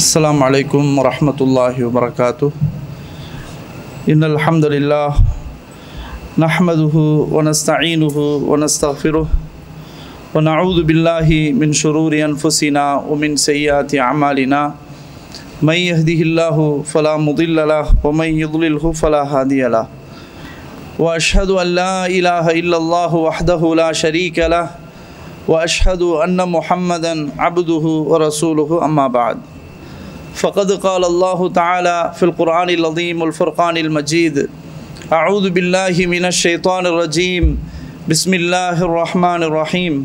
السلام عليكم ورحمة الله وبركاته إن الحمد لله نحمده ونستعينه ونستغفره ونعوذ بالله من شرور أنفسنا ومن سيئات أعمالنا من يهده الله فلا مضل له ومن يضلله فلا هادي له وأشهد أن لا إله إلا الله وحده لا شريك له وأشهد أن محمدا عبده ورسوله أما بعد فقد قال الله تعالى في القرآن العظيم والفرقان المجيد أعوذ بالله من الشيطان الرجيم بسم الله الرحمن الرحيم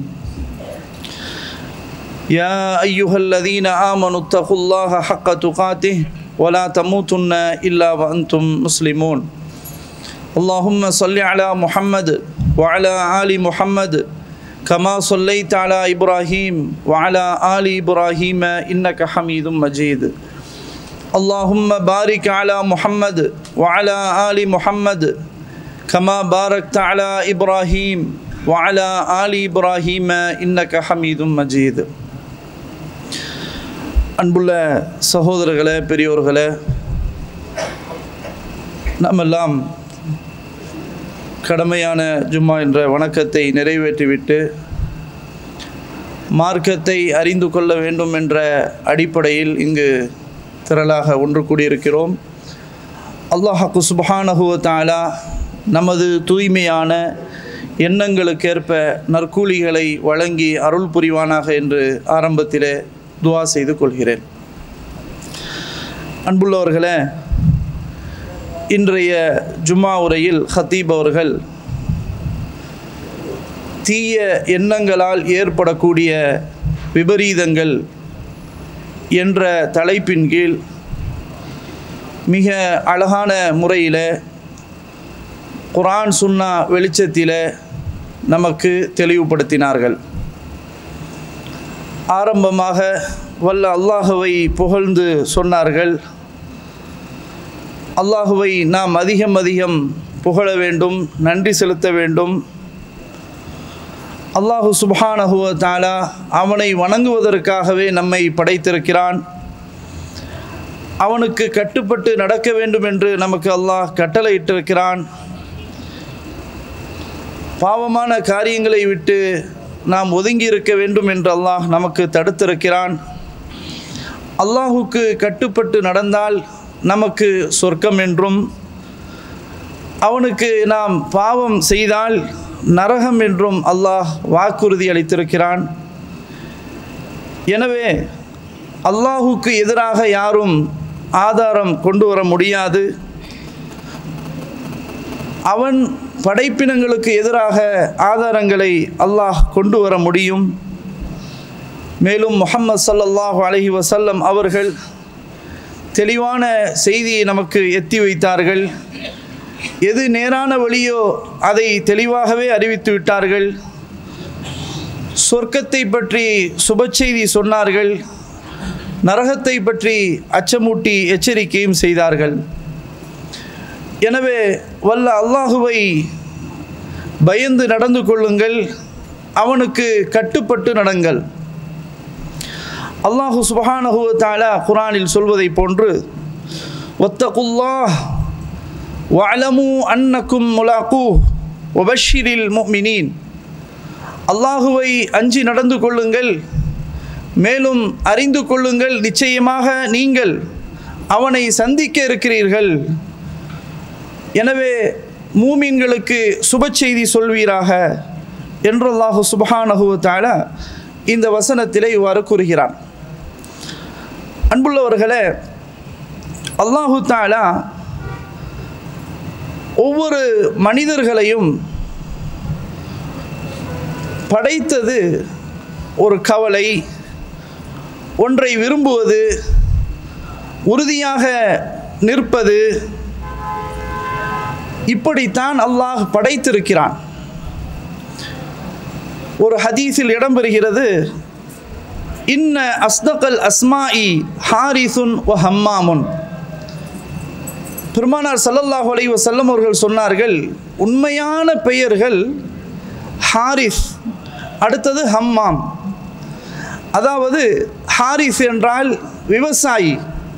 يا أيها الذين آمنوا اتقوا الله حق تقاته ولا تموتن إلا وأنتم مسلمون اللهم صل على محمد وعلى آل محمد كما صليت على إبراهيم وعلى آل إبراهيم إنك حميد مجيد اللهم بارك على محمد وعلى آل محمد كما باركت على إبراهيم وعلى آل إبراهيم إنك حميد مجيد அன்புள்ள சகோதரர்களே பெரியோர்களே நம்மெல்லாம் கடமையான ஜும்மா என்ற வணக்கத்தை நிறைவேற்றிவிட்டு மார்க்கத்தை அறிந்து கொள்ள வேண்டும் என்ற அடிப்படையில் இங்கு திரளாக ஒன்று கூடியிருக்கிறோம் அல்லாஹு சுபஹானஹுவ தாலா நமது தூய்மையான எண்ணங்களுக்கேற்ப நற்கூலிகளை வழங்கி அருள் புரிவானாக என்று ஆரம்பத்திலே துவா செய்து கொள்கிறேன் அன்புள்ளவர்களே இன்றைய ஜும்மா உரையில் ஹத்தீப் அவர்கள் தீய எண்ணங்களால் ஏற்படக்கூடிய விபரீதங்கள் என்ற தலைப்பின் கீழ் மிக அழகான முறையில் குரான் சுன்னா வெளிச்சத்தில் நமக்கு தெளிவுபடுத்தினார்கள் ஆரம்பமாக வல்ல அல்லாஹுவை புகழ்ந்து சொன்னார்கள் அல்லாஹுவை நாம் அதிகம் அதிகம் புகழ வேண்டும் நன்றி செலுத்த வேண்டும் அல்லாஹு சுபானஹுவ தாலா அவனை வணங்குவதற்காகவே நம்மை படைத்திருக்கிறான் அவனுக்கு கட்டுப்பட்டு நடக்க வேண்டும் என்று நமக்கு அல்லாஹ் கட்டளையிட்டிருக்கிறான் பாவமான காரியங்களை விட்டு நாம் ஒதுங்கி இருக்க வேண்டும் என்று அல்லாஹ் நமக்கு தடுத்திருக்கிறான் அல்லாஹுக்கு கட்டுப்பட்டு நடந்தால் நமக்கு சொர்க்கம் என்றும் அவனுக்கு நாம் பாவம் செய்தால் நரகம் என்றும் அல்லாஹ் வாக்குறுதி அளித்திருக்கிறான் எனவே அல்லாஹுக்கு எதிராக யாரும் ஆதாரம் கொண்டு வர முடியாது அவன் படைப்பினங்களுக்கு எதிராக ஆதாரங்களை அல்லாஹ் கொண்டு வர முடியும் மேலும் முகம்மது சல்லல்லாஹு அலஹி வசல்லம் அவர்கள் தெளிவான செய்தியை நமக்கு எத்தி வைத்தார்கள் எது நேரான வழியோ அதை தெளிவாகவே அறிவித்து விட்டார்கள் சொர்க்கத்தை பற்றி சுப செய்தி சொன்னார்கள் நரகத்தை பற்றி அச்சமூட்டி எச்சரிக்கையும் செய்தார்கள் எனவே வல்ல அல்லாஹுவை பயந்து நடந்து கொள்ளுங்கள் அவனுக்கு கட்டுப்பட்டு நடங்கள் அல்லாஹு சுபஹானஹு தாலா குரானில் சொல்வதை போன்று ஒத்தகுல்லாஹ் வலமு அன்னக்கும் முலாக்கு ஒபஷிரில் முமினீன் அல்லாஹுவை அஞ்சி நடந்து கொள்ளுங்கள் மேலும் அறிந்து கொள்ளுங்கள் நிச்சயமாக நீங்கள் அவனை சந்திக்க இருக்கிறீர்கள் எனவே மூமீன்களுக்கு சுப செய்தி சொல்வீராக என்று அல்லாஹு சுபஹானஹுவத்தால இந்த வசனத்திலே இவ்வாறு கூறுகிறான் அன்புள்ளவர்களே அல்லாஹு தாலா ஒவ்வொரு மனிதர்களையும் படைத்தது ஒரு கவலை ஒன்றை விரும்புவது உறுதியாக நிற்பது இப்படித்தான் அல்லாஹ் படைத்திருக்கிறான் ஒரு ஹதீஸில் இடம்பெறுகிறது இன்ன அஸ்தகல் அஸ்மாஇ ஹாரிசுன் ஒ ஹம்மாமுன் பெருமானார் சல்லல்லாஹு அலைஹி வஸல்லம் அவர்கள் சொன்னார்கள் உண்மையான பெயர்கள் ஹாரிஸ் அடுத்தது ஹம்மாம் அதாவது ஹாரிஸ் என்றால் விவசாயி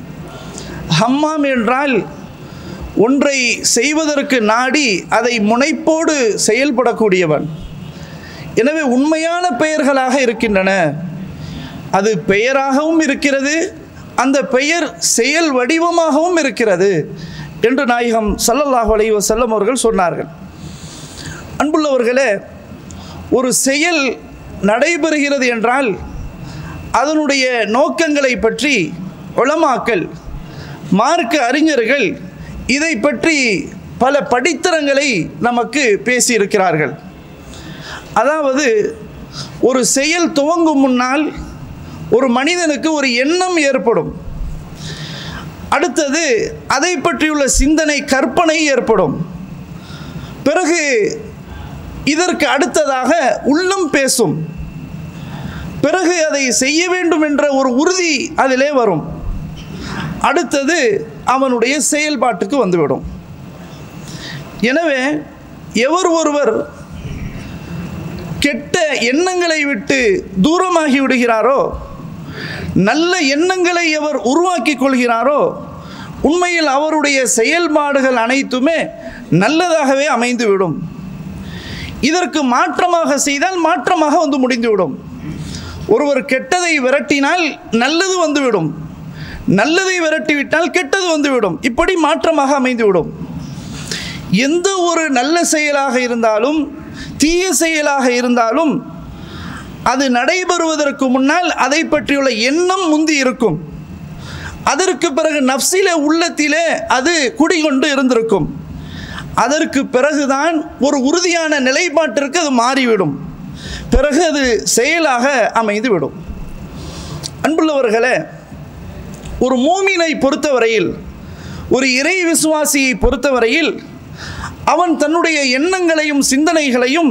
ஹம்மாம் என்றால் ஒன்றை செய்வதற்கு நாடி அதை முனைப்போடு செயல்படக்கூடியவன் எனவே உண்மையான பெயர்களாக இருக்கின்றன அது பெயராகவும் இருக்கிறது அந்த பெயர் செயல் வடிவமாகவும் இருக்கிறது என்று நாயகம் ஸல்லல்லாஹு அலைஹி வஸல்லம் அவர்கள் சொன்னார்கள் அன்புள்ளவர்களே ஒரு செயல் நடைபெறுகிறது என்றால் அதனுடைய நோக்கங்களை பற்றி உளமாக்கல் மார்க்க அறிஞர்கள் இதை பற்றி பல படித்தரங்களை நமக்கு பேசியிருக்கிறார்கள் அதாவது ஒரு செயல் துவங்கும் முன்னால் ஒரு மனிதனுக்கு ஒரு எண்ணம் ஏற்படும் அடுத்தது அதை பற்றியுள்ள சிந்தனை கற்பனை ஏற்படும் பிறகு இதற்கு அடுத்ததாக உள்ளம் பேசும் பிறகு அதை செய்ய வேண்டும் என்ற ஒரு உறுதி அதிலே வரும் அடுத்தது அவனுடைய செயல்பாட்டுக்கு வந்துவிடும் எனவே எவர் ஒருவர் கெட்ட எண்ணங்களை விட்டு தூரமாகி விடுகிறாரோ நல்ல எண்ணங்களை எவர் உருவாக்கி கொள்கிறாரோ உண்மையில் அவருடைய செயல்பாடுகள் அனைத்துமே நல்லதாகவே அமைந்துவிடும் இதற்கு மாற்றமாக செய்தால் மாற்றமாக வந்து முடிந்துவிடும் ஒருவர் கெட்டதை விரட்டினால் நல்லது வந்துவிடும் நல்லதை விரட்டிவிட்டால் கெட்டது வந்துவிடும் இப்படி மாற்றமாக அமைந்துவிடும் எந்த ஒரு நல்ல செயலாக இருந்தாலும் தீய செயலாக இருந்தாலும் அது நடைபெறுவதற்கு முன்னால் அதை பற்றியுள்ள எண்ணம் முந்தி இருக்கும் அதற்கு பிறகு நப்சிலே உள்ளத்திலே அது குடிகொண்டு இருந்திருக்கும் அதற்கு பிறகுதான் ஒரு உறுதியான நிலைப்பாட்டிற்கு அது மாறிவிடும் பிறகு அது செயலாக அமைந்துவிடும் அன்புள்ளவர்களே ஒரு மூமினை பொறுத்தவரையில் ஒரு இறை விசுவாசியை பொறுத்தவரையில் அவன் தன்னுடைய எண்ணங்களையும் சிந்தனைகளையும்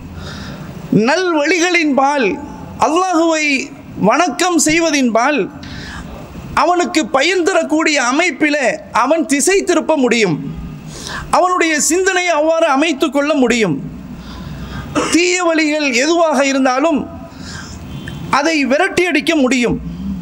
நல் வழிகளின்பால் அல்லாஹுவை வணக்கம் செய்வதின்பால் அவனுக்கு பயன் தரக்கூடிய அமைப்பிலே அவன் திசை திருப்ப முடியும் அவனுடைய சிந்தனையை அவ்வாறு அமைத்து கொள்ள முடியும் தீய வழிகள் எதுவாக இருந்தாலும் அதை விரட்டி அடிக்க முடியும்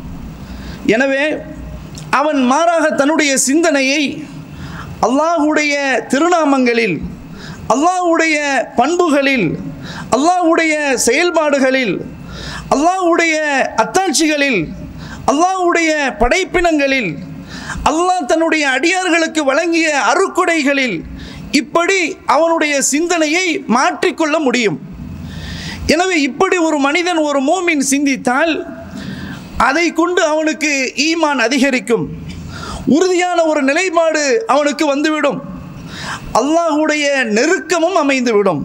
எனவே அவன் மாறாக தன்னுடைய சிந்தனையை அல்லாஹுடைய திருநாமங்களில் அல்லாஹுடைய பண்புகளில் அல்லாஹுடைய செயல்பாடுகளில் அல்லாஹுடைய அத்தாட்சிகளில் அல்லாஹுடைய படைப்பினங்களில் அல்லாஹ் தன்னுடைய அடியார்களுக்கு வழங்கிய அருக்குடைகளில் இப்படி அவனுடைய சிந்தனையை மாற்றிக்கொள்ள முடியும் எனவே இப்படி ஒரு மனிதன் ஒரு மோமின் சிந்தித்தால் அதை கொண்டு அவனுக்கு ஈமான் அதிகரிக்கும் உறுதியான ஒரு நிலைப்பாடு அவனுக்கு வந்துவிடும் அல்லாஹுடைய நெருக்கமும் அமைந்துவிடும்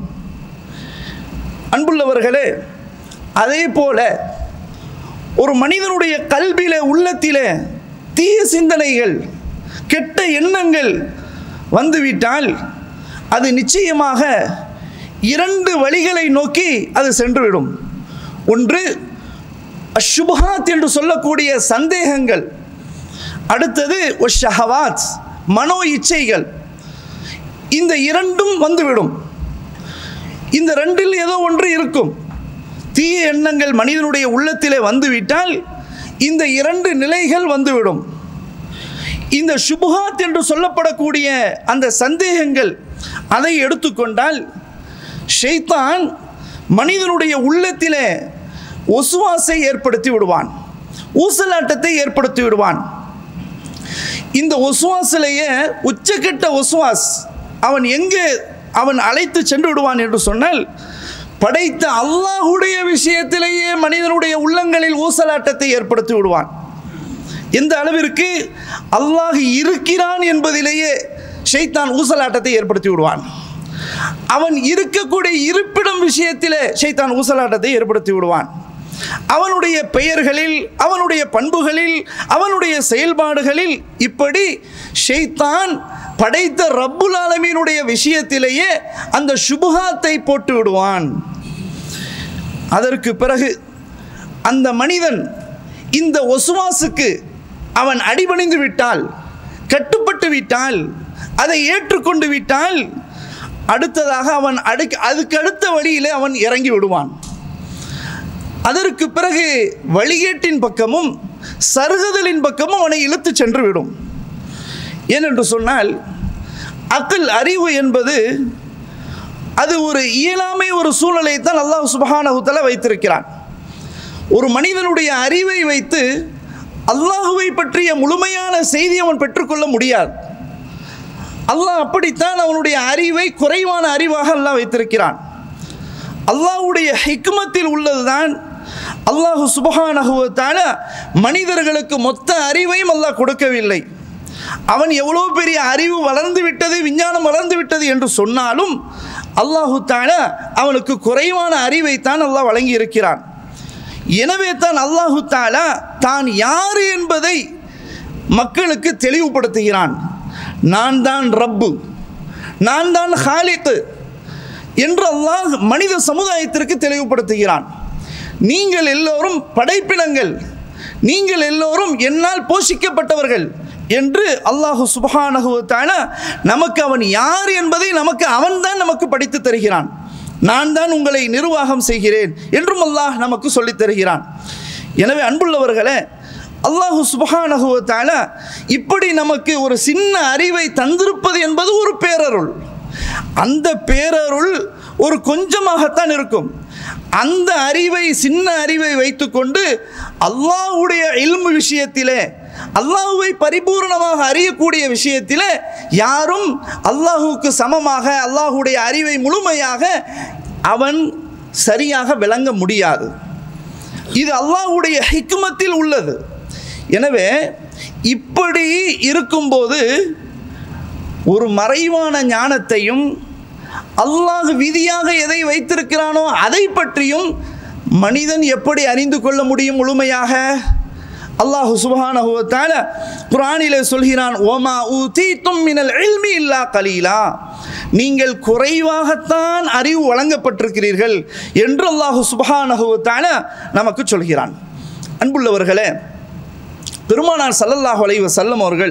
அன்புள்ளவர்களே அதே போல ஒரு மனிதனுடைய கல்வியில உள்ளத்திலே தீய சிந்தனைகள் கெட்ட எண்ணங்கள் வந்துவிட்டால் அது நிச்சயமாக இரண்டு வழிகளை நோக்கி அது சென்றுவிடும் ஒன்று அஷுபஹாத் என்று சொல்லக்கூடிய சந்தேகங்கள் அடுத்தது ஷஹவாத் மனோ இச்சைகள் இந்த இரண்டும் வந்துவிடும் இந்த ரெண்டில் ஏதோ ஒன்று இருக்கும் தீய எண்ணங்கள் மனிதனுடைய உள்ளத்திலே வந்துவிட்டால் இந்த இரண்டு நிலைகள் வந்துவிடும் இந்த சுபுகாத் என்று சொல்லப்படக்கூடிய அந்த சந்தேகங்கள் அதை எடுத்துக்கொண்டால் ஷைத்தான் மனிதனுடைய உள்ளத்திலே ஒசுவாசை ஏற்படுத்தி விடுவான் ஊசலாட்டத்தை ஏற்படுத்தி விடுவான் இந்த ஒசுவாசிலேயே உச்சக்கட்ட ஒசுவாஸ் அவன் எங்கே அவன் அழைத்து சென்று விடுவான் என்று சொன்னால் படைத்த அல்லாஹுடைய விஷயத்திலேயே மனிதனுடைய உள்ளங்களில் ஊசலாட்டத்தை ஏற்படுத்தி விடுவான் எந்த அளவிற்கு அல்லாஹ் இருக்கிறான் என்பதிலேயே ஷைத்தான் ஊசலாட்டத்தை ஏற்படுத்தி விடுவான் அவன் இருக்கக்கூடிய இருப்பிடம் விஷயத்திலே ஷைத்தான் ஊசலாட்டத்தை ஏற்படுத்தி விடுவான் அவனுடைய பெயர்களில் அவனுடைய பண்புகளில் அவனுடைய செயல்பாடுகளில் இப்படி ஷைத்தான் படைத்த ரப்புல் ஆலமீனுடைய விஷயத்திலேயே அந்த சுபுகாத்தை போட்டு விடுவான் அதற்கு பிறகு அந்த மனிதன் இந்த ஒசுவாசுக்கு அவன் அடிபணிந்து விட்டால் கட்டுப்பட்டு விட்டால் அதை ஏற்றுக்கொண்டு விட்டால் அடுத்ததாக அவன் அடுக்கு அதுக்கு அடுத்த வழியிலே அவன் இறங்கி விடுவான் அதற்கு பிறகு வழிகேட்டின் பக்கமும் சருகுதலின் பக்கமும் அவனை இழுத்துச் சென்று விடும் ஏனென்று சொன்னால் அக்கல் அறிவு என்பது அது ஒரு இயலாமை ஒரு சூழ்நிலை தான் அல்லாஹ் சுபஹானஹுத்தல வைத்திருக்கிறான் ஒரு மனிதனுடைய அறிவை வைத்து அல்லாஹுவை பற்றிய முழுமையான செய்தி அவன் பெற்றுக்கொள்ள முடியாது அல்லாஹ் அப்படித்தான் அவனுடைய அறிவை குறைவான அறிவாக அல்லாஹ் வைத்திருக்கிறான் அல்லாஹ்வுடைய ஹிக்மத்தில் உள்ளதுதான் அல்லாஹு சுபஹானஹுவத்தால மனிதர்களுக்கு மொத்த அறிவையும் அல்லாஹ் கொடுக்கவில்லை அவன் எவ்வளோ பெரிய அறிவு வளர்ந்து விட்டது விஞ்ஞானம் வளர்ந்து விட்டது என்று சொன்னாலும் அல்லாஹு தால அவனுக்கு குறைவான அறிவை தான் அல்லாஹ் வழங்கி இருக்கிறான் எனவே தான் அல்லாஹு தாலா தான் யார் என்பதை மக்களுக்கு தெளிவுபடுத்துகிறான் நான் தான் ரப்பு நான் தான் ஹாலித்து என்று அல்லாஹ் மனித சமுதாயத்திற்கு தெளிவுபடுத்துகிறான் நீங்கள் எல்லோரும் படைப்பினங்கள் நீங்கள் எல்லோரும் என்னால் போஷிக்கப்பட்டவர்கள் என்று அல்லாஹு சுபஹானகுவத்தான நமக்கு அவன் யார் என்பதை நமக்கு அவன்தான் நமக்கு படித்து தருகிறான் நான் தான் உங்களை நிர்வாகம் செய்கிறேன் என்றும் அல்லாஹ் நமக்கு சொல்லித் தருகிறான் எனவே அன்புள்ளவர்களே அல்லாஹு சுபஹானகுவத்தால இப்படி நமக்கு ஒரு சின்ன அறிவை தந்திருப்பது என்பது ஒரு பேரருள் அந்த பேரருள் ஒரு கொஞ்சமாகத்தான் இருக்கும் அந்த அறிவை சின்ன அறிவை வைத்துக்கொண்டு அல்லாஹ்வுடைய இல்மு விஷயத்திலே அல்லாஹுவை பரிபூர்ணமாக அறியக்கூடிய விஷயத்திலே யாரும் அல்லாஹுவுக்கு சமமாக அல்லாஹுடைய அறிவை முழுமையாக அவன் சரியாக விளங்க முடியாது இது அல்லாஹ்வுடைய ஹிக்மத்தில் உள்ளது எனவே இப்படி இருக்கும்போது ஒரு மறைவான ஞானத்தையும் அல்லாஹ் விதியாக எதை வைத்திருக்கிறானோ அதை பற்றியும் மனிதன் எப்படி அறிந்து கொள்ள முடியும் முழுமையாக அல்லாஹு சுபஹானஹு வ தஆலா குர்ஆனிலே சொல்கிறான் ஓமா ஊதீதும் மினல் இல்மி இல்லா கலீலா நீங்கள் குறைவாகத்தான் அறிவு வழங்கப்பட்டிருக்கிறீர்கள் என்று அல்லாஹு சுபஹானஹு வ தஆலா நமக்கு சொல்கிறான் அன்புள்ளவர்களே பெருமானார் ஸல்லல்லாஹு அலைஹி வஸல்லம் அவர்கள்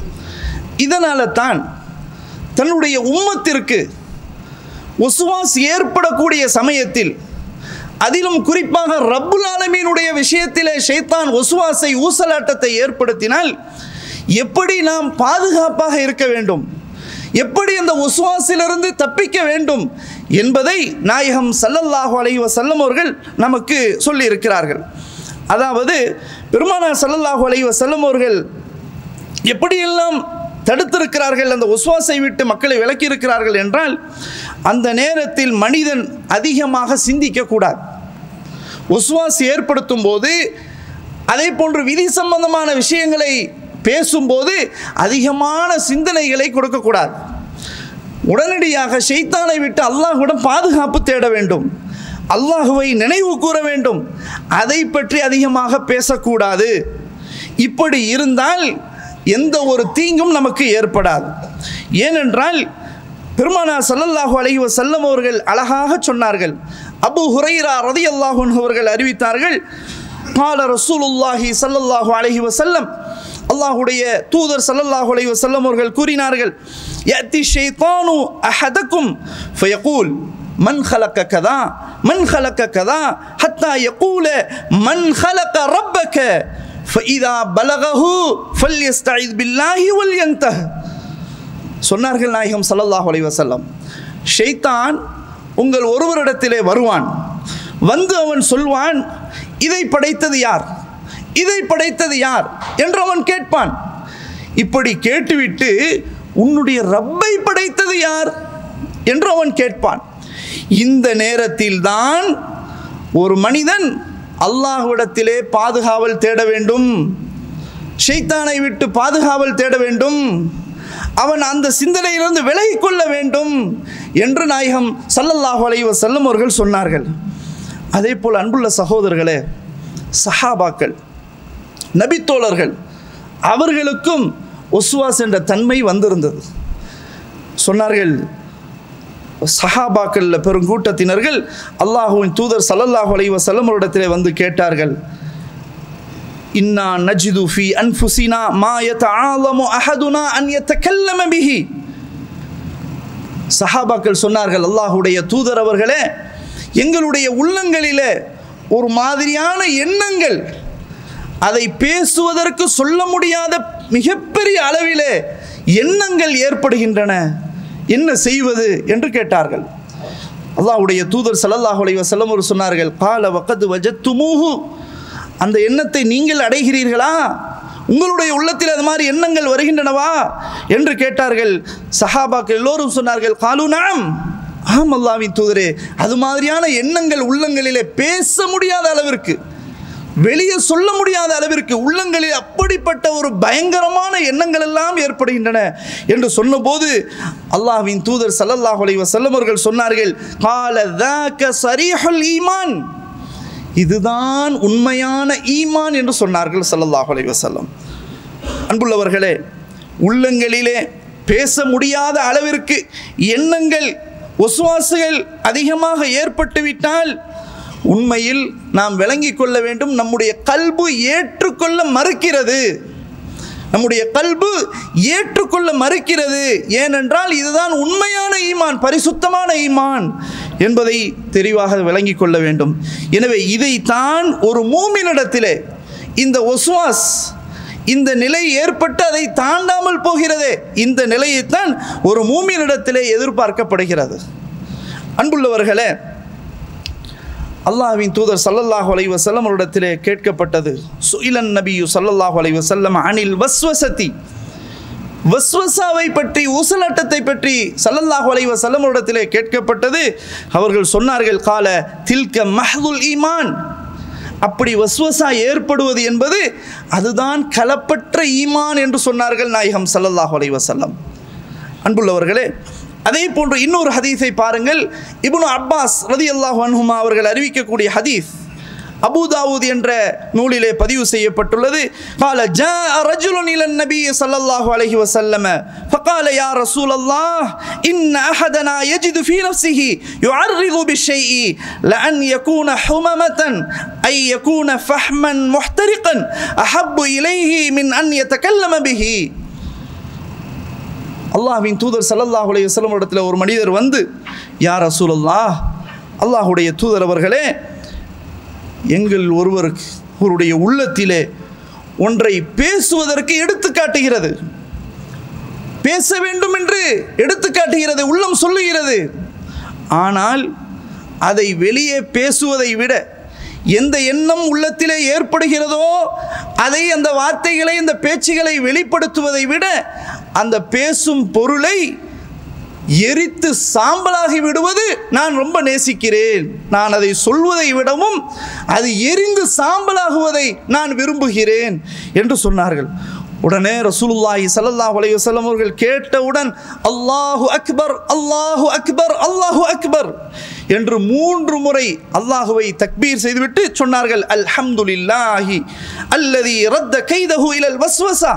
இதனால தான் தன்னுடைய உம்மத்திற்கு ஒசுவாஸ் ஏற்படக்கூடிய சமயத்தில் அதிலும் குறிப்பாக ரப்புல் ஆலமீனுடைய விஷயத்திலே ஷைத்தான் ஒசுவாசை ஊசலாட்டத்தை ஏற்படுத்தினால் எப்படி நாம் பாதுகாப்பாக இருக்க வேண்டும் எப்படி அந்த ஒசுவாசிலிருந்து தப்பிக்க வேண்டும் என்பதை நாயகம் சல்லல்லாஹு அலைஹி வஸல்லம் அவர்கள் நமக்கு சொல்லி இருக்கிறார்கள் அதாவது பெருமானார் சல்லல்லாஹு அலைஹி வஸல்லம் அவர்கள் எப்படியெல்லாம் தடுத்திருக்கிறார்கள் அந்த ஒஸ்வாசை விட்டு மக்களை விலக்கி இருக்கிறார்கள் என்றால் அந்த நேரத்தில் மனிதன் அதிகமாக சிந்திக்கக்கூடாது ஒஸ்வாஸ் ஏற்படுத்தும் போது அதே போன்று விதி சம்பந்தமான விஷயங்களை பேசும்போது அதிகமான சிந்தனைகளை கொடுக்கக்கூடாது உடனடியாக ஷைத்தானை விட்டு அல்லாஹ்விடம் பாதுகாப்பு தேட வேண்டும் அல்லாஹுவை நினைவு கூற வேண்டும் அதை பற்றி அதிகமாக பேசக்கூடாது இப்படி இருந்தால் எந்த ஒரு தீங்கும் நமக்கு ஏற்படாது ஏனென்றால் பெருமானார் ஸல்லல்லாஹு அலைஹி வஸல்லம் அவர்கள் அழகாக சொன்னார்கள் அபு ஹுரைரா ரதியல்லாஹு அன்ஹு அவர்கள் அறிவித்தார்கள் قال رسول الله صلى الله عليه وسلم அல்லாஹ்வுடைய தூதர் ஸல்லல்லாஹு அலைஹி வஸல்லம் அவர்கள் கூறினார்கள் يأتي الشيطان أحدكم فيقول من خلق كذا من خلق كذا حتى يقول من خلق ربك فإذا بلغه فليستعذ بالله ولينته சொன்னார்கள் நாயகம் ஸல்லல்லாஹு அலைஹி வஸல்லம் ஷைத்தான் உங்கள் ஒருவரிடத்திலே வருவான் வந்து அவன் சொல்வான் இதை படைத்தது யார் இதை படைத்தது யார் என்று அவன் கேட்பான் இப்படி கேட்டுவிட்டு உன்னுடைய ரப்பை படைத்தது யார் என்று அவன் கேட்பான் இந்த நேரத்தில்தான் ஒரு மனிதன் அல்லாஹ்விடத்திலே பாதுகாவல் தேட வேண்டும் ஷைத்தானை விட்டு பாதுகாவல் தேட வேண்டும் அவன் அந்த சிந்தனையிலிருந்து விலகிக் கொள்ள வேண்டும் என்று நாயகம் சல்லல்லாஹு அலைஹி வஸல்லம் அவர்கள் சொன்னார்கள் அதே போல் அன்புள்ள சகோதரர்களே சஹாபாக்கள் நபித்தோழர்கள் அவர்களுக்கும் ஒஸ்வாஸ் என்ற தன்மை வந்திருந்தது சொன்னார்கள் சஹாபாக்களில் பெருங்கூட்டத்தினர்கள் அல்லாஹுவின் தூதர் சல்லல்லாஹு அலைஹி வஸல்லம் அவரிடத்திலே வந்து கேட்டார்கள் இன்னா நஜிது ஃபி அன்ஃபுசினா மா யதஆலமு அஹதுனா அன் யதகல்லம பிஹி சஹாபாக்கள் சொன்னார்கள் அல்லாஹ்வுடைய தூதர் அவர்களே எங்களுடைய உள்ளங்களிலே ஒரு மாதிரியான எண்ணங்கள் அதை பேசுவதற்கு சொல்ல முடியாத மிகப்பெரிய அளவிலே எண்ணங்கள் ஏற்படுகின்றன என்ன செய்வது என்று கேட்டார்கள் அல்லாஹ்வுடைய தூதர் ஸல்லல்லாஹு அலைஹி வஸல்லம் ஒரு சொன்னார்கள் கால வக்கது வஜத்துமூஹு அந்த எண்ணத்தை நீங்கள் அடைகிறீர்களா உங்களுடைய உள்ளத்தில் அது மாதிரி எண்ணங்கள் வருகின்றனவா என்று கேட்டார்கள் சஹாபாக்கள் எல்லோரும் சொன்னார்கள் காலு நாம் ஆம் அல்லாவின் தூதரே அது மாதிரியான எண்ணங்கள் உள்ளங்களிலே பேச முடியாத அளவிற்கு வெளியே சொல்ல முடியாத அளவிற்கு உள்ளங்களில் அப்படிப்பட்ட ஒரு பயங்கரமான எண்ணங்கள் எல்லாம் ஏற்படுகின்றன என்று சொன்னபோது அல்லாஹ்வின் தூதர் ஸல்லல்லாஹு அலைஹி வஸல்லம் அவர்கள் சொன்னார்கள் கால ذاك சரிஹுல் ஈமான் இதுதான் உண்மையான ஈமான் என்று சொன்னார்கள் ஸல்லல்லாஹு அலைஹி வஸல்லம் அன்புள்ளவர்களே உள்ளங்களிலே பேச முடியாத அளவிற்கு எண்ணங்கள் ஒசுவாசுகள் அதிகமாக ஏற்பட்டுவிட்டால் உண்மையில் நாம் விளங்கிக் கொள்ள வேண்டும் நம்முடைய கல்பு ஏற்றுக்கொள்ள மறுக்கிறது நம்முடைய கல்பு ஏற்றுக்கொள்ள மறுக்கிறது ஏனென்றால் இதுதான் உண்மையான ஈமான் பரிசுத்தமான ஈமான் என்பதை தெளிவாக விளங்கிக் கொள்ள வேண்டும் எனவே இதைத்தான் ஒரு மூமினிடத்திலே இந்த ஒஸ்வாஸ் இந்த நிலை ஏற்பட்டு அதை தாண்டாமல் போகிறதே இந்த நிலையைத்தான் ஒரு மூமினிடத்திலே எதிர்பார்க்கப்படுகிறது அன்புள்ளவர்களே அல்லாஹ்வின் தூதர் சல்லல்லாஹு அலைஹி வஸல்லம் அவரிடத்திலே கேட்கப்பட்டது சுயிலன் நபியு சல்லல்லாஹு அலைஹி வஸல்லம் அனில் வஸ்வசதி வஸ்வசாவை பற்றி ஊசலாட்டத்தை பற்றி சல்லல்லாஹு அலைஹி வஸல்லம் அவரிடத்திலே கேட்கப்பட்டது அவர்கள் சொன்னார்கள் கால தில்க மஹ்துல் ஈமான் அப்படி வஸ்வசா ஏற்படுவது என்பது அதுதான் கலப்பற்ற ஈமான் என்று சொன்னார்கள் நாயகம் சல்லல்லாஹு அலைஹி வஸல்லம் அன்புள்ளவர்களே அதே போன்று இன்னொரு ஹதீஸை பாருங்கள் இப்னு அப்பாஸ் ரதியல்லாஹு அன்ஹுமா அவர்கள் அறிவிக்கக்கூடிய ஹதீஸ் அபூதாவூத் என்ற நூலிலே பதிவு செய்யப்பட்டுள்ளது قال جاء رجل الى النبي صلى الله عليه وسلم فقال يا رسول الله ان احدنا يجد في نفسه يعرض بالشيء لان يكون حممه اي يكون فحما محترقا احب اليه من ان يتكلم به அல்லாஹ்வின் தூதர் சல்லல்லாஹு அலைஹி வஸல்லம் இடத்துல ஒரு மனிதர் வந்து யா ரசூலுல்லாஹ் அல்லாஹுடைய தூதர் அவர்களே எங்கள் ஒருவருக்கு அவருடைய உள்ளத்திலே ஒன்றை பேசுவதற்கு எடுத்து காட்டுகிறது பேச வேண்டும் என்று எடுத்து காட்டுகிறது உள்ளம் சொல்லுகிறது ஆனால் அதை வெளியே பேசுவதை விட எந்த எண்ணம் உள்ளத்திலே ஏற்படுகிறதோ அதை அந்த வார்த்தைகளை இந்த பேச்சுகளை வெளிப்படுத்துவதை விட அந்த பேசும் பொருளை எரித்து சாம்பலாகி விடுவது நான் ரொம்ப நேசிக்கிறேன் நான் அதை சொல்வதை விடவும் அது எரிந்து சாம்பலாகுவதை நான் விரும்புகிறேன் என்று சொன்னார்கள் உடனே ரசூலுல்லாஹி ஸல்லல்லாஹு அலைஹி வஸல்லம் அவர்கள் கேட்டவுடன் அல்லாஹு அக்பர் அல்லாஹு அக்பர் அல்லாஹு அக்பர் என்று மூன்று முறை அல்லாஹுவை தக்பீர் செய்துவிட்டு சொன்னார்கள் அல்ஹம்துலில்லாஹி அல்லதி ரத்த கைதஹு இலல் வஸ்வசா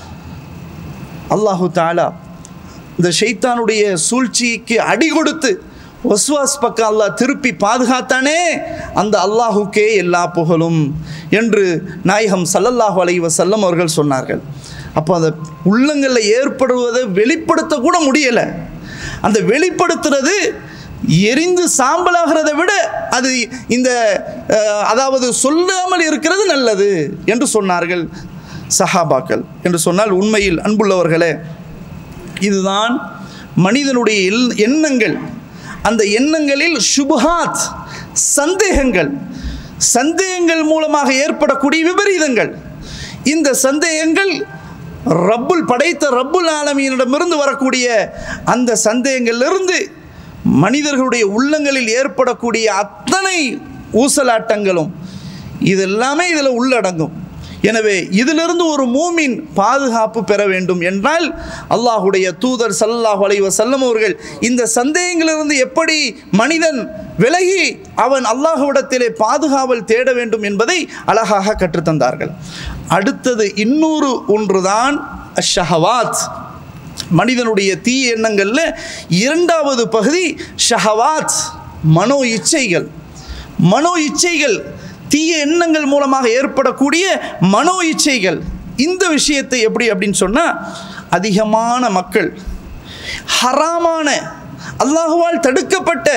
அல்லாஹு தாலா இந்த ஷைத்தானுடைய சூழ்ச்சிக்கு அடி கொடுத்து ஒஸ்வாஸ் பக்கம் அல்லாஹ் திருப்பி பாதுகாத்தானே அந்த அல்லாஹுக்கே எல்லா புகழும் என்று நாயகம் சல்லல்லாஹு அலைஹி வஸல்லம் அவர்கள் சொன்னார்கள் அப்போ அந்த உள்ளங்களில் ஏற்படுவதை வெளிப்படுத்த கூட முடியலை அந்த வெளிப்படுத்துறது எரிந்து சாம்பலாகிறதை விட அது இந்த அஹ், அதாவது சொல்லாமல் இருக்கிறது நல்லது என்று சொன்னார்கள் சஹாபாக்கள் என்று சொன்னால் உண்மையில் அன்புள்ளவர்களே இதுதான் மனிதனுடைய எல்- எண்ணங்கள் அந்த எண்ணங்களில் சுபஹாத் சந்தேகங்கள் சந்தேகங்கள் மூலமாக ஏற்படக்கூடிய விபரீதங்கள் இந்த சந்தேகங்கள் ரப்புல் படைத்த ரப்புல் ஆலமீனிடமிருந்து வரக்கூடிய அந்த சந்தேகங்களிலிருந்து மனிதர்களுடைய உள்ளங்களில் ஏற்படக்கூடிய அத்தனை ஊசலாட்டங்களும் இதெல்லாமே இதில் உள்ளடங்கும் எனவே இதிலிருந்து ஒரு மூமின் பாதுகாப்பு பெற வேண்டும் என்றால் அல்லாஹுடைய தூதர் ஸல்லல்லாஹு அலைஹி வஸல்லம் அவர்கள் இந்த சந்தேகங்களிலிருந்து எப்படி மனிதன் விலகி அவன் அல்லாஹ்விடத்திலே பாதுகாவல் தேட வேண்டும் என்பதை அழகாக கற்றுத்தந்தார்கள் அடுத்தது இன்னொரு ஒன்றுதான் ஷஹவாத் மனிதனுடைய தீய எண்ணங்களில் இரண்டாவது பகுதி ஷஹவாத் மனோ இச்சைகள் மனோ இச்சைகள் தீய எண்ணங்கள் மூலமாக ஏற்படக்கூடிய மனோ இச்சைகள் இந்த விஷயத்தை எப்படி அப்படின்னு சொன்னால் அதிகமான மக்கள் ஹராமான அல்லாஹுவால் தடுக்கப்பட்ட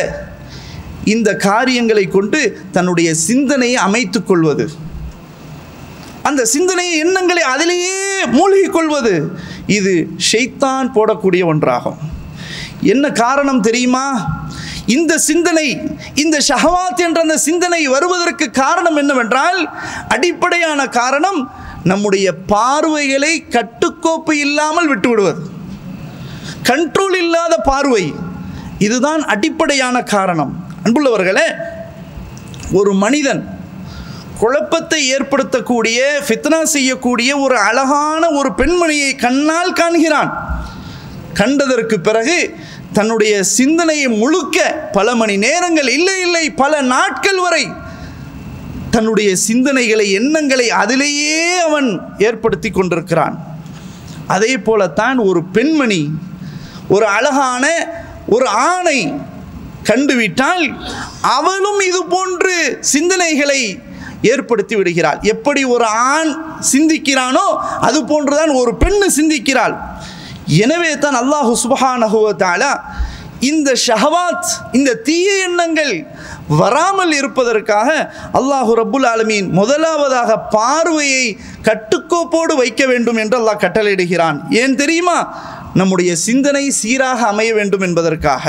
இந்த காரியங்களை கொண்டு தன்னுடைய சிந்தனையை அமைத்துக் கொள்வது அந்த சிந்தனை எண்ணங்களை அதிலேயே மூழ்கிக் கொள்வது இது ஷைத்தான் போடக்கூடிய ஒன்றாகும் என்ன காரணம் தெரியுமா இந்த சிந்தனை இந்த ஷஹவாத் என்ற அந்த சிந்தனை வருவதற்கு காரணம் என்னவென்றால் அடிப்படையான காரணம் நம்முடைய பார்வைகளை கட்டுக்கோப்பு இல்லாமல் விட்டுவிடுவது கண்ட்ரோல் இல்லாத பார்வை இதுதான் அடிப்படையான காரணம் அன்புள்ளவர்களே ஒரு மனிதன் குழப்பத்தை ஏற்படுத்தக்கூடிய ஃபித்னா செய்யக்கூடிய ஒரு அழகான ஒரு பெண்மணியை கண்ணால் காண்கிறான் கண்டதற்கு பிறகு தன்னுடைய சிந்தனையை முழுக்க பல மணி நேரங்கள் இல்லை இல்லை பல நாட்கள் வரை தன்னுடைய சிந்தனைகளை எண்ணங்களை அதிலேயே அவன் ஏற்படுத்தி கொண்டிருக்கிறான் அதே போலத்தான் ஒரு பெண்மணி ஒரு அழகான ஒரு ஆணை கண்டுவிட்டால் அவளும் இது போன்று சிந்தனைகளை ஏற்படுத்தி விடுகிறாள் எப்படி ஒரு ஆண் சிந்திக்கிறானோ அது போன்றுதான் ஒரு பெண்ணு சிந்திக்கிறாள் எனவே தான் அல்லாஹு சுபஹானஹுவத்தால இந்த ஷஹவாத் இந்த தீய எண்ணங்கள் வராமல் இருப்பதற்காக அல்லாஹு ரப்புல் ஆலமீன் முதலாவதாக பார்வையை கட்டுக்கோப்போடு வைக்க வேண்டும் என்று அல்லாஹ் கட்டளையிடுகிறான் ஏன் தெரியுமா நம்முடைய சிந்தனை சீராக அமைய வேண்டும் என்பதற்காக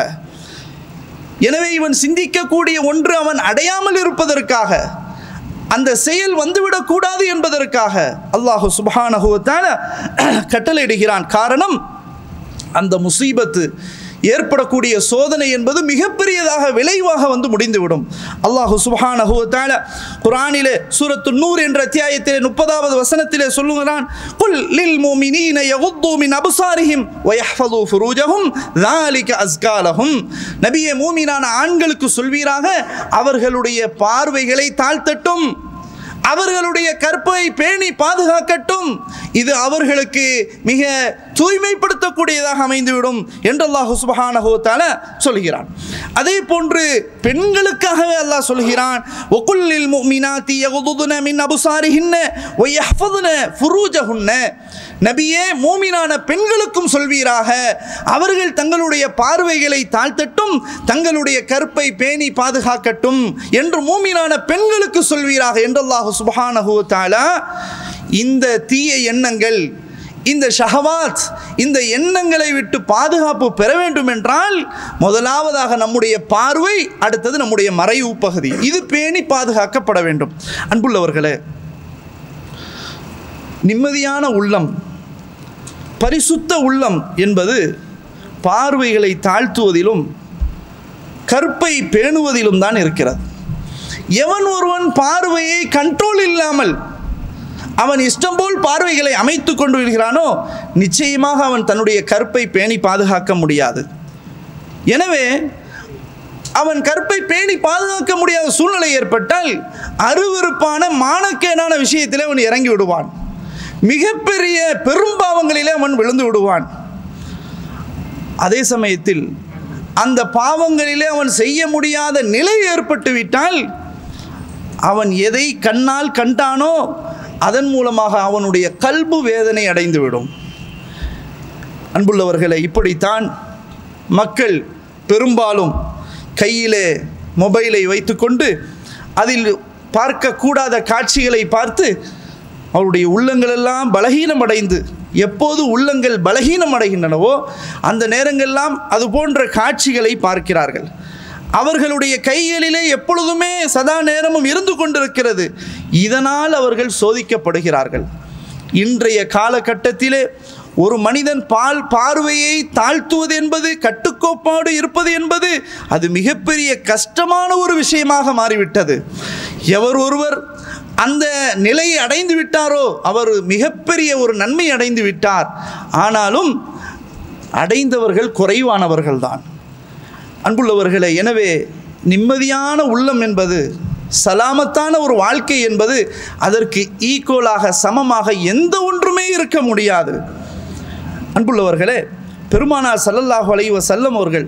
எனவே இவன் சிந்திக்கக்கூடிய ஒன்று அவன் அடையாமல் இருப்பதற்காக அந்த செயல் வந்துவிடக்கூடாது என்பதற்காக அல்லாஹு சுபஹானஹுவத்தான கட்டளையிடுகிறான் காரணம் அந்த முசீபத்து ஏற்படக்கூடிய சோதனை என்பது மிகப்பெரியதாக விளைவாக வந்து முடிந்துவிடும் அல்லாஹு சுபஹானஹு தஆலா குர்ஆனிலே சூரத்து நூர் என்ற அத்தியாயத்திலே முப்பதாவது வசனத்திலே சொல்லுகிறான் குல் லில் முஃமினீன யகுத்து மின் அப்சாரிஹிம் வ யஹ்ஃபது ஃபுரூஜஹும் ذلك அஸ்கா லஹும் நபியே மூமினான ஆண்களுக்கு சொல்வீராக அவர்களுடைய பார்வைகளை தாழ்த்தட்டும் அவர்களுடைய கற்பை பேணி பாதுகாக்கட்டும் இது அவர்களுக்கு மிக தூய்மைப்படுத்தக்கூடியதாக அமைந்துவிடும் என்று அல்லாஹு சுபஹானஹு தஆலா சொல்கிறான் அதே போன்று பெண்களுக்காகவே அல்லாஹ் சொல்கிறான் ஒகுல்லில் முஃமினாத்தி யகுதுன மின் அபுசாரிஹின்ன வ யஹ்ஃபதுன ஃபுரூஜஹுன்ன நபியே மூமினான பெண்களுக்கும் சொல்வீராக அவர்கள் தங்களுடைய பார்வைகளை தாழ்த்தட்டும் தங்களுடைய கற்பை பேணி பாதுகாக்கட்டும் என்று மூமினான பெண்களுக்கு சொல்வீராக என்று அல்லாஹு சுபஹானஹு தஆலா இந்த தீய எண்ணங்கள் இந்த ஷஹவாத் இந்த எண்ணங்களை விட்டு பாதுகாப்பு பெற வேண்டும் என்றால் முதலாவதாக நம்முடைய பார்வை அடுத்தது நம்முடைய மறைவு பகுதி இது பேணி பாதுகாக்கப்பட வேண்டும் அன்புள்ளவர்களே நிம்மதியான உள்ளம் பரிசுத்த உள்ளம் என்பது பார்வைகளை தாழ்த்துவதிலும் கற்பை பேணுவதிலும் தான் இருக்கிறது எவன் ஒருவன் பார்வையை கண்ட்ரோல் இல்லாமல் அவன் இஷ்டம் போல் பார்வைகளை அமைத்து கொண்டு வருகிறானோ நிச்சயமாக அவன் தன்னுடைய கற்பை பேணி பாதுகாக்க முடியாது எனவே அவன் கற்பை பேணி பாதுகாக்க முடியாத சூழ்நிலை ஏற்பட்டால் அருவருப்பான மானக்கேடான விஷயத்திலே அவன் இறங்கி விடுவான் மிகப்பெரிய பெரும்பாவங்களிலே அவன் விழுந்து விடுவான் அதே சமயத்தில் அந்த பாவங்களிலே அவன் செய்ய முடியாத நிலை ஏற்பட்டு விட்டால் அவன் எதை கண்ணால் கண்டானோ அதன் மூலமாக அவனுடைய கல்பு வேதனை அடைந்துவிடும் அன்புள்ளவர்களை இப்படித்தான் மக்கள் பெரும்பாலும் கையிலே மொபைலை வைத்துக்கொண்டு அதில் பார்க்கக்கூடாத காட்சிகளை பார்த்து அவருடைய உள்ளங்களெல்லாம் பலகீனம் அடைந்து எப்போது உள்ளங்கள் பலகீனம் அடைகின்றனவோ அந்த நேரங்கள்லாம் அது போன்ற காட்சிகளை பார்க்கிறார்கள் அவர்களுடைய கைகளிலே எப்பொழுதுமே சதா நேரமும் இருந்து கொண்டிருக்கிறது இதனால் அவர்கள் சோதிக்கப்படுகிறார்கள் இன்றைய காலகட்டத்திலே ஒரு மனிதன் பால் பார்வையை தாழ்த்துவது என்பது கட்டுக்கோப்பாடு இருப்பது என்பது அது மிகப்பெரிய கஷ்டமான ஒரு விஷயமாக மாறிவிட்டது எவர் ஒருவர் அந்த நிலையை அடைந்து விட்டாரோ அவர் மிகப்பெரிய ஒரு நன்மை அடைந்து விட்டார் ஆனாலும் அடைந்தவர்கள் குறைவானவர்கள்தான் அன்புள்ளவர்களே எனவே நிம்மதியான உள்ளம் என்பது சலாமத்தான ஒரு வாழ்க்கை என்பது அதற்கு ஈக்குவலாக சமமாக எந்த ஒன்றுமே இருக்க முடியாது அன்புள்ளவர்களே பெருமானார் சல்லல்லாஹு அலைஹி வஸல்லம் அவர்கள்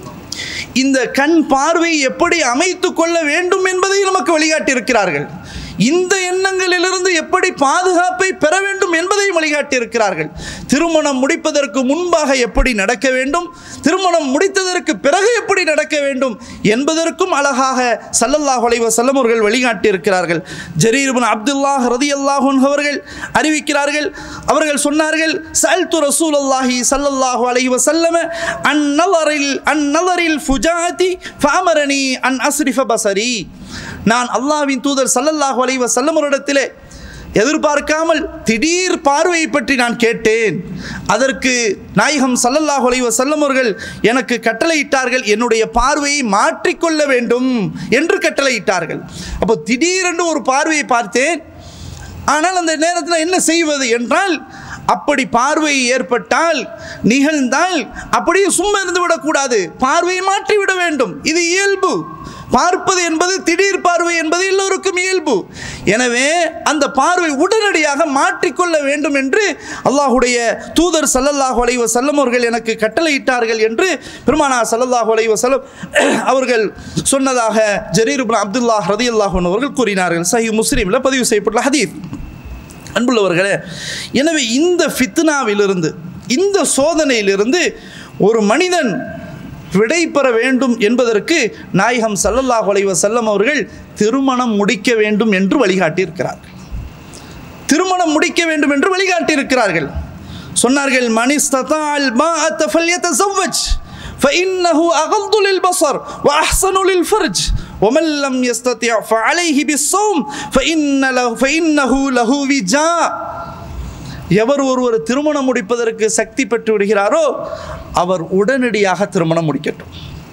இந்த கண் பார்வை எப்படி அமைத்து கொள்ள வேண்டும் என்பதை நமக்கு வழிகாட்டி இருக்கிறார்கள் இந்த எண்ணங்களிலிருந்து எப்படி பாதுகாப்பை பெற வேண்டும் என்பதையும் வழிகாட்டி இருக்கிறார்கள் திருமணம் முடிப்பதற்கு முன்பாக எப்படி நடக்க வேண்டும் திருமணம் முடித்ததற்கு பிறகு எப்படி நடக்க வேண்டும் என்பதற்கும் அழகாக சல்லல்லாஹு அலைஹி வஸல்லம் அவர்கள் வழிகாட்டி இருக்கிறார்கள் ஜரீர் இப்னு அப்துல்லாஹ் ரதியல்லாஹு அன்ஹு அவர்கள் அறிவிக்கிறார்கள் அவர்கள் சொன்னார்கள் சல்து ரசூலுல்லாஹி ஸல்லல்லாஹு அலைஹி வஸல்லம் அந்நலரில் அந்நலரில் ஃபுஜாதி ஃபஅமரனி அன் அஸ்ரிஃப பஸரி நான் அல்லாஹ்வின் தூதர் ஸல்லல்லாஹு அலைஹி வஸல்லம் அவரிடத்திலே எதிர்பார்க்காமல் திடீர் பார்வையை பற்றி நான் கேட்டேன் அதற்கு நாயகம் சல்லல்லாஹு அலைஹி வஸல்லம் அவர்கள் எனக்கு கட்டளையிட்டார்கள் என்னுடைய பார்வையை மாற்றிக்கொள்ள வேண்டும் என்று கட்டளையிட்டார்கள் அப்போ திடீரென்று ஒரு பார்வையை பார்த்தேன் ஆனால் அந்த நேரத்தில் என்ன செய்வது என்றால் அப்படி பார்வை ஏற்பட்டால் நிகழ்ந்தால் அப்படியே சும்மா இருந்து விடக்கூடாது பார்வையை மாற்றி விட வேண்டும் இது இயல்பு பார்ப்பது என்பது திடீர் பார்வை என்பது எல்லோருக்கும் இயல்பு எனவே அந்த பார்வை உடனடியாக மாற்றிக்கொள்ள வேண்டும் என்று அல்லாஹுடைய தூதர் சல்லல்லாஹு அலைஹி வஸல்லம் அவர்கள் எனக்கு கட்டளையிட்டார்கள் என்று பெருமானா சல்லல்லாஹு அலைஹி வஸல்லம் அவர்கள் சொன்னதாக ஜரீர் இப்னு அப்துல்லாஹ் ரதியல்லாஹு அன்ஹு அவர்கள் கூறினார்கள் சஹி முஸ்லீமில் பதிவு செய்யப்பட்டுள்ள ஹதீஸ் அன்புள்ளவர்களே எனவே இந்த ஃபித்னாவிலிருந்து இந்த சோதனையிலிருந்து ஒரு மனிதன் விடை பெற வேண்டும் என்பதற்கு நாயகம் சல்லல்லாஹு அலைஹி வஸல்லம் அவர்கள் திருமணம் முடிக்க வேண்டும் என்று வழிகாட்டியிருக்கிறார்கள் திருமணம் முடிக்க வேண்டும் என்று வழிகாட்டியிருக்கிறார்கள் சொன்னார்கள் மனிஸ்ததால் பாஅத்த ஃபல்யதஸவ்வஜ் فإنه أغض للبصر وأحسن للفرج ومن لم يستطع فعليه بالصوم فإن له فإنه له وجاء எவர் ஒருவர் திருமணம் முடிப்பதற்கு சக்தி பெற்று விடுகிறாரோ அவர் உடனடியாக திருமணம் முடிக்கட்டும்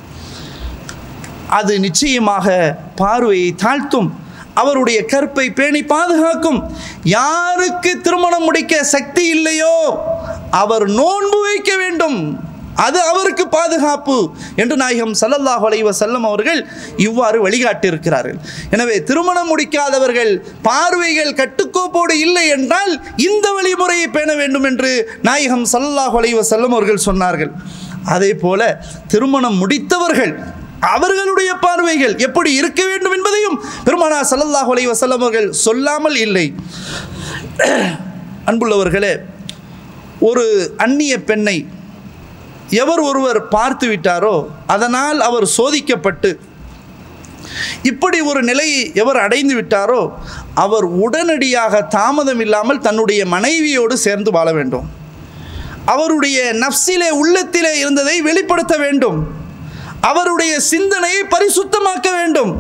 அது நிச்சயமாக பார்வையை தாழ்த்தும் அவருடைய கற்பை பேணி பாதுகாக்கும் யாருக்கு திருமணம் முடிக்க சக்தி இல்லையோ அவர் நோன்பு வைக்க வேண்டும் அது அவருக்கு பாதுகாப்பு என்று நாயகம் சல்லல்லாஹு அலைஹி வஸல்லம் அவர்கள் இவ்வாறு வழிகாட்டியிருக்கிறார்கள் எனவே திருமணம் முடிக்காதவர்கள் பார்வைகள் கட்டுக்கோப்போடு இல்லை என்றால் இந்த வழிமுறையை பேண வேண்டும் என்று நாயகம் சல்லல்லாஹு அலைஹி வஸல்லம் அவர்கள் சொன்னார்கள் அதே போல திருமணம் முடித்தவர்கள் அவர்களுடைய பார்வைகள் எப்படி இருக்க வேண்டும் என்பதையும் பெருமானா சல்லல்லாஹு அலைஹி வஸல்லம் அவர்கள் சொல்லாமல் இல்லை அன்புள்ளவர்களே ஒரு அந்நிய பெண்ணை எவர் ஒருவர் பார்த்து விட்டாரோ அதனால் அவர் சோதிக்கப்பட்டு இப்படி ஒரு நிலையை எவர் அடைந்து விட்டாரோ அவர் உடனடியாக தாமதம் இல்லாமல் தன்னுடைய மனைவியோடு சேர்ந்து வாழ வேண்டும் அவருடைய நஃப்சிலே உள்ளத்திலே இருந்ததை வெளிப்படுத்த வேண்டும் அவருடைய சிந்தனையை பரிசுத்தமாக்க வேண்டும்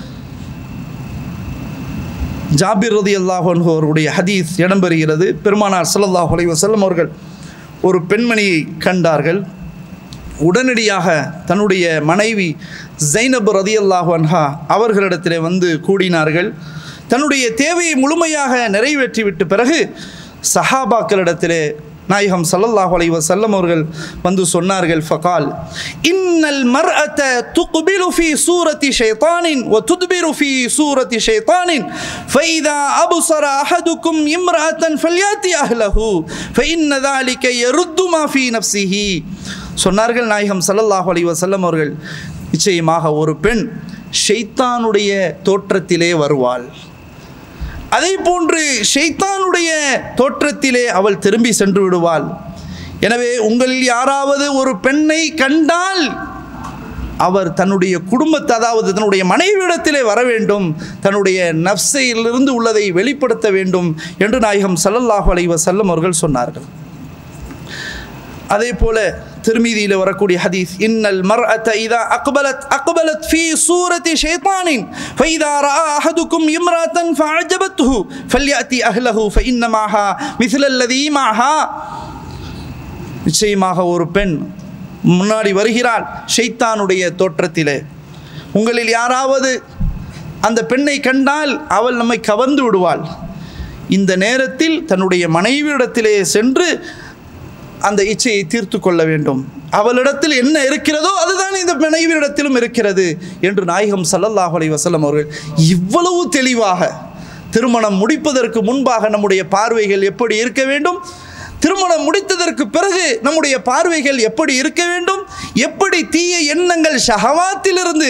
ஜாபிர் ரதி அல்லாஹ் அவருடைய ஹதீஸ் இடம்பெறுகிறது பெருமானார் ஸல்லல்லாஹு அலைஹி வஸல்லம் அவர்கள் ஒரு பெண்மணியை கண்டார்கள் உடனடியாக தன்னுடைய மனைவி ஜைனப் ரதியல்லாஹு அன்ஹா அவர்களிடத்திலே வந்து கூடினார்கள் தன்னுடைய தேவையை முழுமையாக நிறைவேற்றிவிட்ட பிறகு சஹாபாக்களிடத்திலே நாயகம் ஸல்லல்லாஹு அலைஹி வஸல்லம் அவர்கள் வந்து சொன்னார்கள் ஃபகால் இன்னல் மர்அத துக்பிலு ஃபீ சூரத்தி ஷைத்தானின் வ துத்பிரு ஃபீ சூரத்தி ஷைத்தானின் ஃபைதா அபுசர அஹதுக்கும் இம்ரஅத்தன் ஃபல்யாத்தி அஹ்லஹு ஃபஇன்ன ذلك يرد ما في نفسه சொன்னார்கள் நாயகம் ஸல்லல்லாஹு அலைஹி வஸல்லம் அவர்கள் நிச்சயமாக ஒரு பெண் ஷைத்தானுடைய தோற்றத்திலே வருவாள் அதே போன்று ஷைத்தானுடைய தோற்றத்திலே அவள் திரும்பி சென்று விடுவாள் எனவே உங்களில் யாராவது ஒரு பெண்ணை கண்டால் அவர் தன்னுடைய குடும்பத்தை அதாவது தன்னுடைய மனைவியிடத்திலே வர வேண்டும் தன்னுடைய நப்சையிலிருந்து உள்ளதை வெளிப்படுத்த வேண்டும் என்று நாயகம் ஸல்லல்லாஹு அலைஹி வஸல்லம் அவர்கள் சொன்னார்கள் அதே போல திருமீதியில் வரக்கூடிய ஹதீஸ் இன்னல் மர்அத இதா அக்பலத் அக்பலத் ஃபீ சூரத்தி ஷைத்தானின் ஃபைதா ரஆ அஹதுக்கும் இம்ராத்தன் ஃபஅஜபத்ஹு ஃபல்யஅதி அஹ்லஹு ஃபஇன்ன மாஹா மிஸ்ல அல்லதி மாஹா நிச்சயமாக ஒரு பெண் முன்னாடி வருகிறாள் ஷைத்தானுடைய தோற்றத்திலே உங்களில் யாராவது அந்த பெண்ணை கண்டால் அவள் நம்மை கவர்ந்து விடுவாள் இந்த நேரத்தில் தன்னுடைய மனைவியிடத்திலே சென்று அந்த இச்சையை தீர்த்து கொள்ள வேண்டும் அவளிடத்தில் என்ன இருக்கிறதோ அதுதான் இந்த மனைவியிடத்திலும் இருக்கிறது என்று நாயகம் ஸல்லல்லாஹு அலைஹி வஸல்லம் அவர்கள் இவ்வளவு தெளிவாக திருமணம் முடிப்பதற்கு முன்பாக நம்முடைய பார்வைகள் எப்படி இருக்க வேண்டும் திருமணம் முடித்ததற்கு பிறகு நம்முடைய பார்வைகள் எப்படி இருக்க வேண்டும் எப்படி தீய எண்ணங்கள் ஷஹவாத்திலிருந்து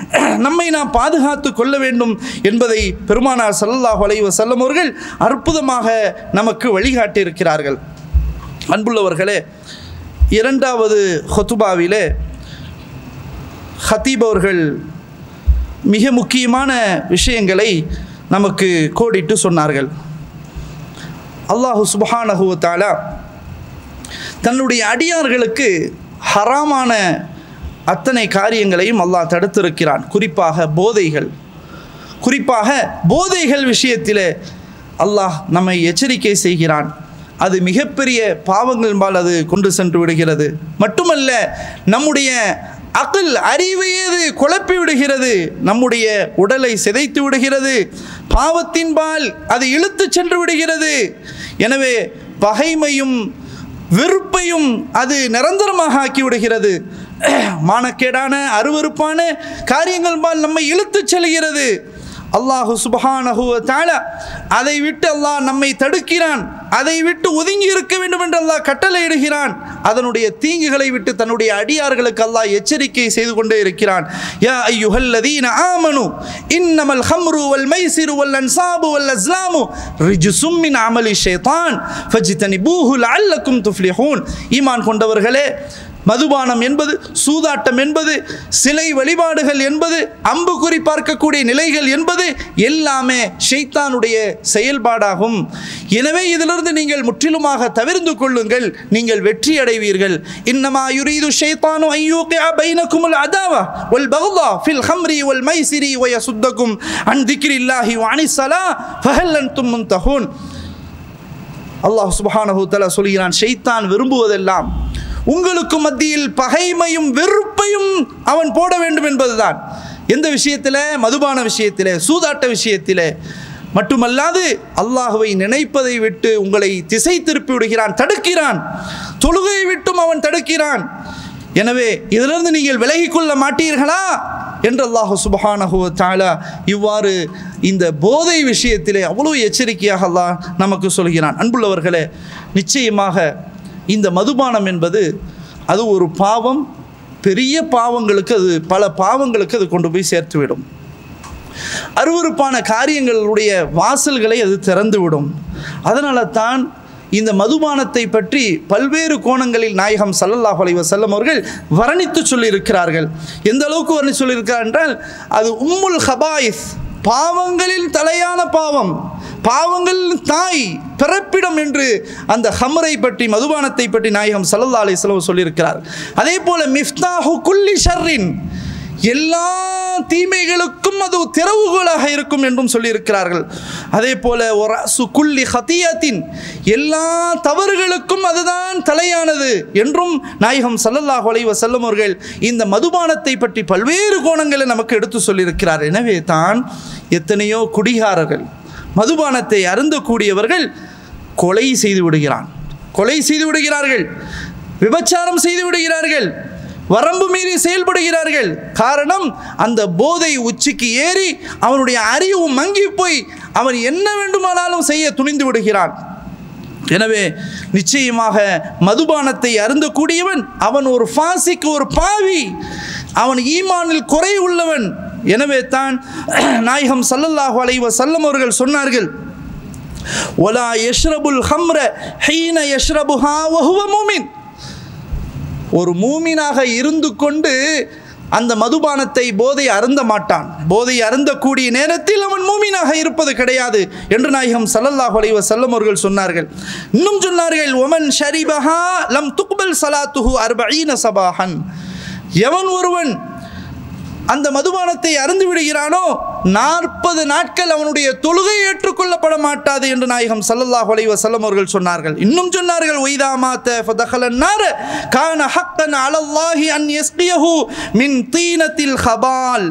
நம்மை நாம் பாதுகாத்து கொள்ள வேண்டும் என்பதை பெருமானார் ஸல்லல்லாஹு அலைஹி வஸல்லம் அவர்கள் அற்புதமாக நமக்கு வழிகாட்டியிருக்கிறார்கள் அன்புள்ளவர்களே இரண்டாவது ஹொத்துபாவிலே ஹத்தீப் அவர்கள் மிக முக்கியமான விஷயங்களை நமக்கு கோடிட்டு சொன்னார்கள் அல்லாஹு சுபஹானஹு வ தஆலா தன்னுடைய அடியார்களுக்கு ஹராமான அத்தனை காரியங்களையும் அல்லாஹ் தடுத்திருக்கிறான் குறிப்பாக போதைகள் குறிப்பாக போதைகள் விஷயத்தில் அல்லாஹ் நம்மை எச்சரிக்கை செய்கிறான் அது மிகப்பெரிய பாவங்கள்பால் அது கொண்டு சென்று விடுகிறது மட்டுமல்ல நம்முடைய அகல் அறிவையே அது குழப்பி விடுகிறது நம்முடைய உடலை சிதைத்து விடுகிறது பாவத்தின்பால் அது இழுத்து சென்று விடுகிறது எனவே பகைமையும் வெறுப்பையும் அது நிரந்தரமாக ஆக்கி விடுகிறது மானக்கேடான அருவருப்பான காரியங்கள்பால் நம்மை இழுத்துச் செல்கிறது அல்லாஹு சுபஹானஹு வ தஆலா அதை விட்டு அல்லாஹ் நம்மை தடுக்கிறான் அதை விட்டு ஒதுங்கி இருக்க வேண்டும் என்று அல்லாஹ் கட்டளையிடுகிறான் அதனுடைய தீங்குகளை விட்டு தன்னுடைய அடியார்களுக்கு அல்லாஹ் எச்சரிக்கை செய்து கொண்டே இருக்கிறான் யா ஐயுஹல்லதீன ஆமனு இன்னமல் ஹம்ரு வல் மைசிரு வல் அன்சாபு வல் அஸ்லாமு ரிஜுசும் மின் அமலி ஷைத்தான் ஃபஜ்தனிபூஹு லஅல்லக்கும் துஃப்லிஹூன் ஈமான் கொண்டவர்களே மதுபானம் என்பது சூதாட்டம் என்பது சிலை வழிபாடுகள் என்பது அம்புக்குறி பார்க்கக்கூடிய நிலைகள் என்பது எல்லாமே ஷைத்தானுடைய செயல்பாடாகும் எனவே இதிலிருந்து நீங்கள் முற்றிலுமாக தவிர்ந்து கொள்ளுங்கள் நீங்கள் வெற்றி அடைவீர்கள் இன்னமா யுரீது ஷைத்தானு ஐயூகியா பைனகுமுல் அதாவா வல் பக்தா ஃபில் ஹம்ரி வல் மைசிரி வயசுத்தகும் அன் திக்ரில்லாஹி வ அனிஸ் ஸலா ஃபஹல் அன்தும் முன்தஹூன் அல்லாஹ் சுப்ஹானஹு தஆலா சொல்கிறான் ஷைத்தான் விரும்புவதெல்லாம் உங்களுக்கு மத்தியில் பகைமையும் வெறுப்பையும் அவன் போட வேண்டும் என்பதுதான் எந்த விஷயத்தில் மதுபான விஷயத்தில் சூதாட்ட விஷயத்தில் மட்டுமல்லாது அல்லாஹுவை நினைப்பதை விட்டு உங்களை திசை திருப்பி விடுகிறான் தடுக்கிறான் தொழுகையை விட்டும் அவன் தடுக்கிறான் எனவே இதிலிருந்து நீங்கள் விலகிக் கொள்ள மாட்டீர்களா என்று அல்லாஹு சுபஹானஹு தாலா இவ்வாறு இந்த போதை விஷயத்திலே அவ்வளோ எச்சரிக்கையாக அல்லாஹ் நமக்கு சொல்கிறான் அன்புள்ளவர்களே நிச்சயமாக இந்த மதுபானம் என்பது அது ஒரு பாவம் பெரிய பாவங்களுக்கு அது பல பாவங்களுக்கு அது கொண்டு போய் சேர்த்துவிடும் அருவருப்பான காரியங்களுடைய வாசல்களை அது திறந்துவிடும் அதனால தான் இந்த மதுபானத்தை பற்றி பல்வேறு கோணங்களில் நாயகம் சல்லல்லாஹு அலைஹி வஸல்லம் அவர்கள் வர்ணித்து சொல்லியிருக்கிறார்கள் எந்த அளவுக்கு வர்ணி சொல்லியிருக்கிறார் என்றால் அது உம்முல் ஹபாயிஸ் பாவங்களில் தலையான பாவம் பாவங்கள் தாய் பிறப்பிடம் என்று அந்த ஹம்ரை பற்றி மதுபானத்தை பற்றி நாயகம் சல்லல்லா அலிஸ்லம் சொல்லியிருக்கிறார் அதே போல மிஃப்தாஹு குல்லி ஷர்ரின் எல்லா தீமைகளுக்கும் அது திறவுகோலாக இருக்கும் என்றும் சொல்லியிருக்கிறார்கள் அதே போல ஒரு சுக்குள்ளி ஹத்தியத்தின் எல்லா தவறுகளுக்கும் அதுதான் தலையானது என்றும் நாயகம் சல்லல்லாஹு அலைஹி வஸல்லம் அவர்கள் இந்த மதுபானத்தை பற்றி பல்வேறு கோணங்களை நமக்கு எடுத்து சொல்லியிருக்கிறார் எனவே தான் எத்தனையோ குடிகாரர்கள் மதுபானத்தை அருந்தக்கூடியவர்கள் கொலை செய்து விடுகிறான் கொலை செய்து விடுகிறார்கள் விபச்சாரம் செய்து விடுகிறார்கள் வரம்பு மீறி செயல்படுகிறார்கள் காரணம் அந்த போதை உச்சிக்கு ஏறி அவனுடைய அறிவு மங்கி போய் அவன் என்ன வேண்டுமானாலும் செய்ய துணிந்து விடுகிறான் எனவே நிச்சயமாக மதுபானத்தை அருந்தக்கூடியவன் அவன் ஒரு ஃபாசிக்கு ஒரு பாவி அவன் ஈமானில் குறை உள்ளவன் எனவே தான் நாயகம் சல்லல்லாஹு அலைஹி வஸல்லம் அவர்கள் சொன்னார்கள் ஒலா யஷ்ரபுல் ஹம்ர ஹீன யஷ்ரபுஹா வஹுவ மூமின் ஒரு மூமினாக இருந்து கொண்டு அந்த மதுபானத்தை போதை அருந்த மாட்டான் போதை அருந்தக்கூடிய நேரத்தில் அவன் மூமினாக இருப்பது கிடையாது என்று நாயகம் சல்லல்லாஹு அலைஹி வஸல்லம் அவர்கள் சொன்னார்கள் இன்னும் சொன்னார்கள் ஒமன் ஷரிபஹா லம் துக்பல் சலாத்துஹு அர்பஈன சபாஹன் எவன் ஒருவன் அந்த மதுபானத்தை அருந்து விடுகிறானோ நாற்பது நாட்கள் அவனுடைய தொழுகை ஏற்றுக்கொள்ளப்பட மாட்டாது என்று நாயகம் சல்லல்லாஹு அலைஹி வஸல்லம் அவர்கள் சொன்னார்கள் இன்னும் சொன்னார்கள் ஒய்தா மாத்த ஃபதஹலன் நார கான ஹக்கன் அலல்லாஹி அன் யஸ்கியஹு மின் தீனத்தில் ஹபால்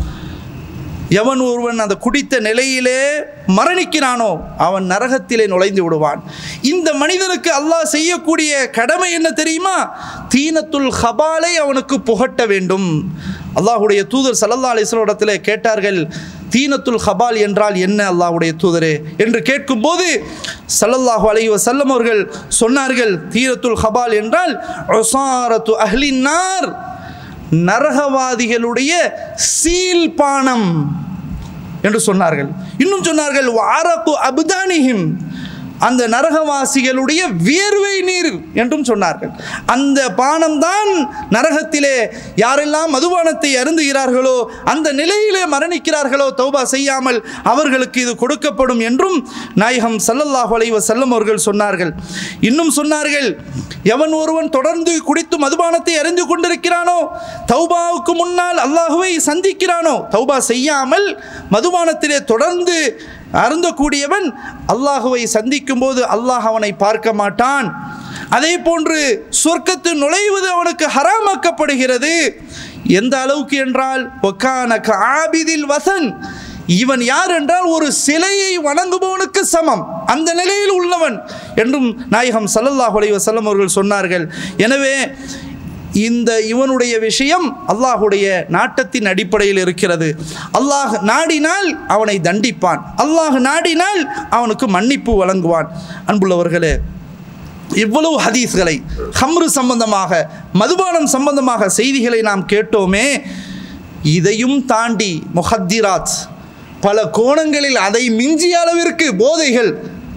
எவன் ஒருவன் அந்த குடித்த நிலையிலே மரணிக்கிறானோ அவன் நரகத்திலே நுழைந்து விடுவான் இந்த மனிதனுக்கு அல்லாஹ் செய்யக்கூடிய கடமை என்ன தெரியுமா தீனத்துல் ஹபாலை அவனுக்கு புகட்ட வேண்டும் அல்லாஹுடைய தூதர் சல்லல்லா அலிஸ்வரம் இடத்துல கேட்டார்கள் தீனத்துல் ஹபால் என்றால் என்ன அல்லாஹுடைய தூதரே என்று கேட்கும்போது சல்லல்லாஹு அலைஹி வஸல்லம் அவர்கள் சொன்னார்கள் தீனத்துல் ஹபால் என்றால் ஒசாரத்து அஹ்லின்னார் நரகவாதிகளுடைய சீல் பானம் என்று சொன்னார்கள் இன்னும் சொன்னார்கள் வாரகு அபுதானிஹிம் அந்த நரகவாசிகளுடைய வியர்வை நீர் என்றும் சொன்னார்கள் அந்த பானம்தான் நரகத்திலே யாரெல்லாம் மதுபானத்தை அருந்துகிறார்களோ அந்த நிலையிலே மரணிக்கிறார்களோ தௌபா செய்யாமல் அவர்களுக்கு இது கொடுக்கப்படும் என்றும் நாயகம் சல்லல்லாஹு அலைஹி வஸல்லம் அவர்கள் சொன்னார்கள் இன்னும் சொன்னார்கள் எவன் ஒருவன் தொடர்ந்து குடித்து மதுபானத்தை அறிந்து கொண்டிருக்கிறானோ தௌபாவுக்கு முன்னால் அல்லாஹுவை சந்திக்கிறானோ தௌபா செய்யாமல் மதுபானத்திலே தொடர்ந்து அருந்தக்கூடியவன் அல்லாஹுவை சந்திக்கும் போது அல்லாஹ் அவனை பார்க்க மாட்டான் அதே போன்று சொர்க்கத்தில் நுழைவது அவனுக்கு ஹராமாக்கப்படுகிறது எந்த அளவுக்கு என்றால் ஒக்கான ஆபிதில் வசன் இவன் யார் என்றால் ஒரு சிலையை வணங்குபவனுக்கு சமம் அந்த நிலையில் உள்ளவன் என்றும் நாயகம் சல்லல்லாஹு அலைஹி வஸல்லம் அவர்கள் சொன்னார்கள் எனவே இந்த இவனுடைய விஷயம் அல்லாஹுடைய நாட்டத்தின் அடிப்படையில் இருக்கிறது அல்லாஹ் நாடினால் அவனை தண்டிப்பான் அல்லாஹ் நாடினால் அவனுக்கு மன்னிப்பு வழங்குவான் அன்புள்ளவர்களே இவ்வளவு ஹதீஸ்களை ஹம்ரு சம்பந்தமாக மதுபானம் சம்பந்தமாக செய்திகளை நாம் கேட்டோமே இதையும் தாண்டி முஹத்திராத் பல கோணங்களில் அதை மிஞ்சிய அளவிற்கு போதைகள்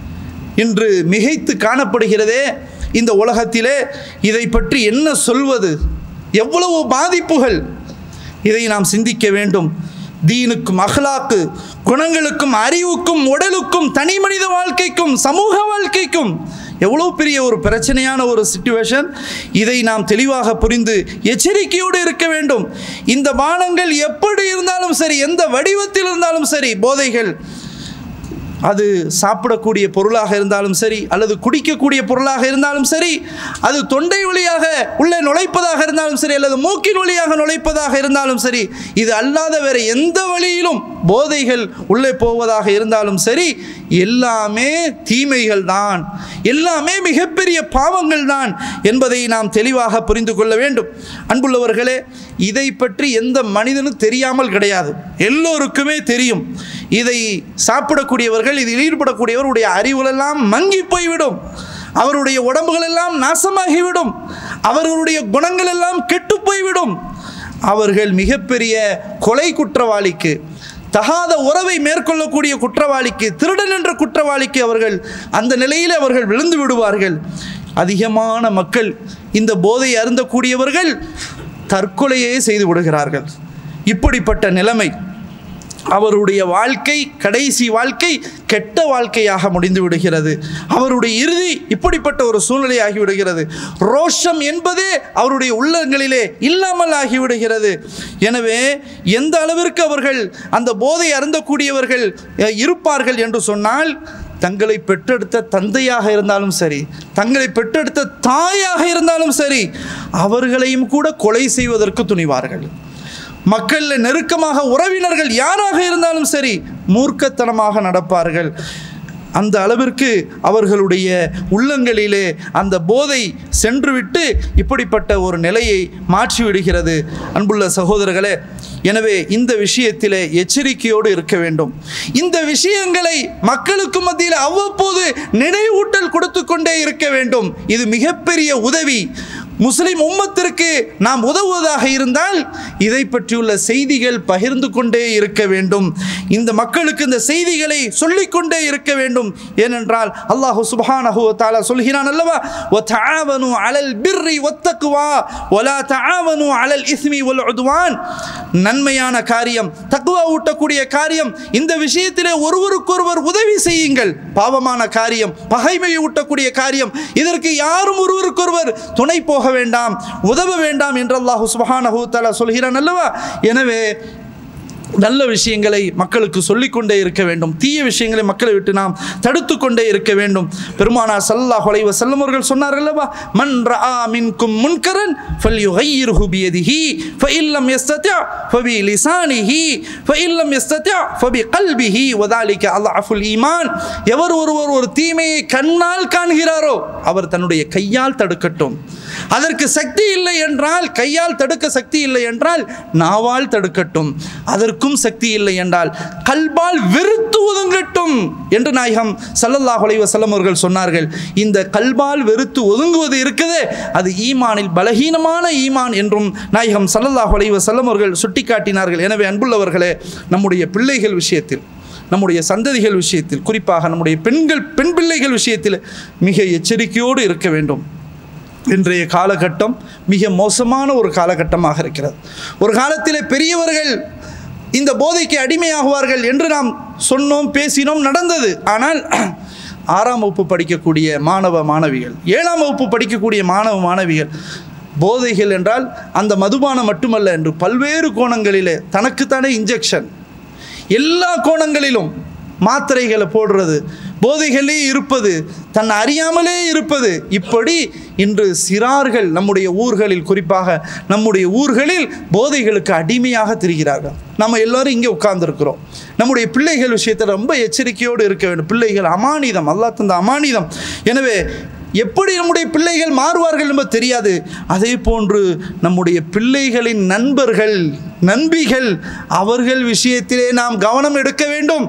இன்று மிகைத்து காணப்படுகிறதே இந்த உலகத்திலே இதை பற்றி என்ன சொல்வது எவ்வளவு பாதிப்புகள் இதை நாம் சிந்திக்க வேண்டும் தீனுக்கும் அகலாக்கு குணங்களுக்கும் அறிவுக்கும் உடலுக்கும் தனி மனித வாழ்க்கைக்கும் சமூக வாழ்க்கைக்கும் எவ்வளோ பெரிய ஒரு பிரச்சனையான ஒரு சுச்சுவேஷன் இதை நாம் தெளிவாக புரிந்து எச்சரிக்கையோடு இருக்க வேண்டும் இந்த பானங்கள் எப்படி இருந்தாலும் சரி எந்த வடிவத்தில் இருந்தாலும் சரி போதைகள் அது சாப்பிடக்கூடிய பொருளாக இருந்தாலும் சரி அல்லது குடிக்கக்கூடிய பொருளாக இருந்தாலும் சரி அது தொண்டை வழியாக உள்ளே நுழைப்பதாக இருந்தாலும் சரி அல்லது மூக்கின் வழியாக நுழைப்பதாக இருந்தாலும் சரி இது அல்லாத வேறு எந்த வழியிலும் போதைகள் உள்ளே போவதாக இருந்தாலும் சரி எல்லாமே தீமைகள் தான் எல்லாமே மிகப்பெரிய பாவங்கள் தான் என்பதை நாம் தெளிவாக புரிந்து கொள்ள வேண்டும் அன்புள்ளவர்களே இதை பற்றி எந்த மனிதனும் தெரியாமல் கிடையாது எல்லோருக்குமே தெரியும் இதை சாப்பிடக்கூடியவர்கள் இதில் ஈடுபடக்கூடியவருடைய அறிவுகளெல்லாம் மங்கி போய்விடும் அவருடைய உடம்புகள் எல்லாம் நாசமாகிவிடும் அவர்களுடைய குணங்கள் எல்லாம் கெட்டு போய்விடும் அவர்கள் மிகப்பெரிய கொலை குற்றவாளிக்கு தகாத உறவை மேற்கொள்ளக்கூடிய குற்றவாளிக்கு திருடன் என்ற குற்றவாளிக்கு அவர்கள் அந்த நிலையில் அவர்கள் விழுந்து விடுவார்கள் அதிகமான மக்கள் இந்த போதை அருந்தக்கூடியவர்கள் தற்கொலையே செய்து விடுகிறார்கள் இப்படிப்பட்ட நிலைமை அவருடைய வாழ்க்கை கடைசி வாழ்க்கை கெட்ட வாழ்க்கையாக முடிந்து விடுகிறது அவருடைய இறுதி இப்படிப்பட்ட ஒரு சூழ்நிலை ஆகிவிடுகிறது ரோஷம் என்பதே அவருடைய உள்ளங்களிலே இல்லாமல் ஆகிவிடுகிறது எனவே எந்த அளவிற்கு அவர்கள் அந்த போதை அருந்தக்கூடியவர்கள் அஹ், இருப்பார்கள் என்று சொன்னால் தங்களை பெற்றெடுத்த தந்தையாக இருந்தாலும் சரி தங்களை பெற்றெடுத்த தாயாக இருந்தாலும் சரி அவர்களையும் கூட கொலை செய்வதற்கு துணிவார்கள் மக்களில் நெருக்கமாக உறவினர்கள் யாராக இருந்தாலும் சரி மூர்க்கத்தனமாக நடப்பார்கள் அந்த அளவிற்கு அவர்களுடைய உள்ளங்களிலே அந்த போதை சென்றுவிட்டு இப்படிப்பட்ட ஒரு நிலையை மாற்றிவிடுகிறது அன்புள்ள சகோதரர்களே எனவே இந்த விஷயத்திலே எச்சரிக்கையோடு இருக்க வேண்டும் இந்த விஷயங்களை மக்களுக்கு மத்தியில் அவ்வப்போது நினைவூட்டல் கொடுத்து கொண்டே இருக்க வேண்டும் இது மிகப்பெரிய உதவி முஸ்லிம் உம்மத்திற்கு நாம் உதவுவதாக இருந்தால் இதை பற்றியுள்ள செய்திகள் பகிர்ந்து கொண்டே இருக்க வேண்டும் இந்த மக்களுக்கு இந்த செய்திகளை சொல்லிக்கொண்டே இருக்க வேண்டும் ஏனென்றால் அல்லாஹு சுப்ஹானஹு வ தஆலா சொல்கிறான் அல்லவா வதஆவனு அலல் பிர்ரி வத்தக்வா வலா தஆவனு அலல் இஸ்மி வல் உத்வான் நன்மையான காரியம் தக்வா ஊட்டக்கூடிய காரியம் இந்த விஷயத்திலே ஒருவருக்கொருவர் உதவி செய்யுங்கள் பாவமான காரியம் பகைமையை ஊட்டக்கூடிய காரியம் இதற்கு யாரும் ஒருவருக்கொருவர் துணை போக வேண்டாம் உதவ வேண்டாம் என்று அல்லாஹு சுபஹானஹு தஆலா சொல்கிறான் அல்லவா எனவே நல்ல விஷயங்களை மக்களுக்கு சொல்லிக்கொண்டே இருக்க வேண்டும் தீய விஷயங்களை மக்களை விட்டு நாம் தடுத்து கொண்டே இருக்க வேண்டும் பெருமானா சல்லல்லாஹு அலைஹி வஸல்லம் அவர்கள் சொன்னார்கள் அல்லவா மன் ரஆ மின்கும் முன்கரன் ஃபல்யுகையிர்ஹு பியதிஹி ஃபஇல்லம் யஸ்ததி' ஃபபி லிசானிஹி ஃபஇல்லம் யஸ்ததி' ஃபபி கல்பிஹி வதாலிக அல்லாஃபுல் ஈமான் எவர் ஒருவர் ஒரு தீமையை கண்ணால் காண்கிறாரோ அவர் தன்னுடைய கையால் தடுக்கட்டும் அதற்கு சக்தி இல்லை என்றால் கையால் தடுக்க சக்தி இல்லை என்றால் நாவால் தடுக்கட்டும் அதற்கு இதற்கும் சக்தி இல்லை என்றால் கல்பால் வெறுத்து ஒதுங்கட்டும் என்று நாயகம் சல்லல்லாஹு அலைஹி வஸல்லம் அவர்கள் சொன்னார்கள் இந்த கல்பால் வெறுத்து ஒதுங்குவது இருக்குதே அது ஈமானில் பலகீனமான ஈமான் என்றும் நாயகம் சல்லல்லாஹு அலைஹி வஸல்லம் அவர்கள் சுட்டிக்காட்டினார்கள் எனவே அன்புள்ளவர்களே நம்முடைய பிள்ளைகள் விஷயத்தில் நம்முடைய சந்ததிகள் விஷயத்தில் குறிப்பாக நம்முடைய பெண்கள் பெண் பிள்ளைகள் விஷயத்தில் மிக எச்சரிக்கையோடு இருக்க வேண்டும் இன்றைய காலகட்டம் மிக மோசமான ஒரு காலகட்டமாக இருக்கிறது ஒரு காலத்திலே பெரியவர்கள் இந்த போதைக்கு அடிமையாகுவார்கள் என்று நாம் சொன்னோம் பேசினோம் நடந்தது ஆனால் ஆறாம் வகுப்பு படிக்கக்கூடிய மாணவ மாணவிகள் ஏழாம் வகுப்பு படிக்கக்கூடிய மாணவ மாணவிகள் போதைகள் என்றால் அந்த மதுபானம் மட்டுமல்ல என்று பல்வேறு கோணங்களிலே தனக்குத்தானே இன்ஜெக்ஷன் எல்லா கோணங்களிலும் மாத்திரைகளை போடுறது போதைகளே இருப்பது தன் அறியாமலே இருப்பது இப்படி இன்று சிறார்கள் நம்முடைய ஊர்களில் குறிப்பாக நம்முடைய ஊர்களில் போதைகளுக்கு அடிமையாக திரிகிறார்கள் நம்ம எல்லாரும் இங்கே உட்கார்ந்துருக்கிறோம் நம்முடைய பிள்ளைகள் விஷயத்தில் ரொம்ப எச்சரிக்கையோடு இருக்க வேண்டும் பிள்ளைகள் அமானிதம் அல்லாஹ் தந்த அமானிதம் எனவே எப்படி நம்முடைய பிள்ளைகள் மாறுவார்கள் என்பது தெரியாது அதே போன்று நம்முடைய பிள்ளைகளின் நண்பர்கள் நண்பிகள் அவர்கள் விஷயத்திலே நாம் கவனம் எடுக்க வேண்டும்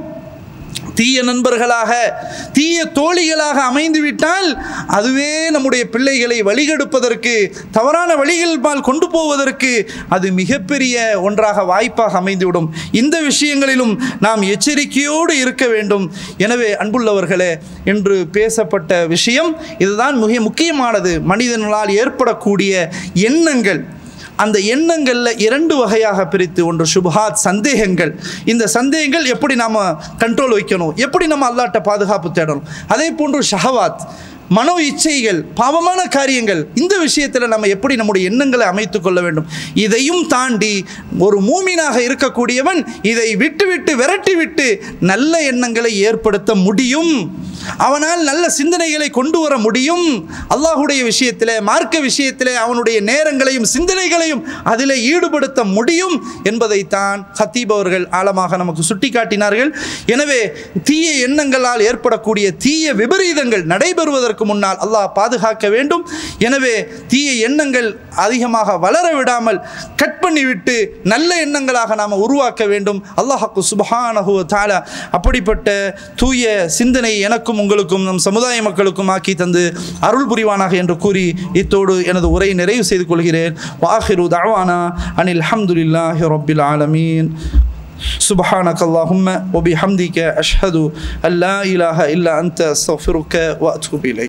தீய நண்பர்களாக தீய தோழிகளாக அமைந்து விட்டால் அதுவே நம்முடைய பிள்ளைகளை வழிகெடுப்பதற்கு தவறான வழிகள் கொண்டு போவதற்கு அது மிகப்பெரிய ஒன்றாக வாய்ப்பாக அமைந்துவிடும் இந்த விஷயங்களிலும் நாம் எச்சரிக்கையோடு இருக்க வேண்டும் எனவே அன்புள்ளவர்களே என்று பேசப்பட்ட விஷயம் இதுதான் மிக முக்கியமானது மனிதர்களால் ஏற்படக்கூடிய எண்ணங்கள் அந்த எண்ணங்களில் இரண்டு வகையாக பிரித்து ஒன்று சுபஹாத் சந்தேகங்கள் இந்த சந்தேகங்கள் எப்படி நாம் கண்ட்ரோல் வைக்கணும் எப்படி நம்ம அல்லாட்ட பாதுகாப்பு தேடணும் அதே போன்று ஷஹவாத் மனோ இச்சைகள் பாவமான காரியங்கள் இந்த விஷயத்தில் நம்ம எப்படி நம்முடைய எண்ணங்களை அமைத்து கொள்ள வேண்டும் இதையும் தாண்டி ஒரு மூமினாக இருக்கக்கூடியவன் இதை விட்டு விட்டு விரட்டி விட்டு நல்ல எண்ணங்களை ஏற்படுத்த முடியும் அவனால் நல்ல சிந்தனைகளை கொண்டு வர முடியும் அல்லாஹுடைய விஷயத்தில் மார்க்க விஷயத்தில் அவனுடைய நேரங்களையும் சிந்தனைகளையும் அதில் ஈடுபடுத்த முடியும் என்பதைத்தான் ஹத்தீப் அவர்கள் ஆழமாக நமக்கு சுட்டிக்காட்டினார்கள் எனவே தீய எண்ணங்களால் ஏற்படக்கூடிய தீய விபரீதங்கள் நடைபெறுவதற்கு முன்னால் அல்லாஹ் பாதுகாக்க வேண்டும் எனவே தீய எண்ணங்கள் அதிகமாக வளர விடாமல் கட் பண்ணிவிட்டு நல்ல எண்ணங்களாக நாம் உருவாக்க வேண்டும் அல்லாஹாக்கு சுபஹானஹு தாலா அப்படிப்பட்ட தூய சிந்தனை எனக்கும் உங்களுக்கும் நம் சமுதாய மக்களுக்கும் ஆக்கி தந்து அருள் புரிவானாக என்று கூறி இத்தோடு எனது உரை நிறைவு செய்து கொள்கிறேன் வாஹிரு தவானா அனில் அஹமதுல்லாஹி ரபில் ஆலமீன் سبحانك اللهم وبحمدك أشهد أن لا إله إلا أنت أستغفرك وأتوب إليك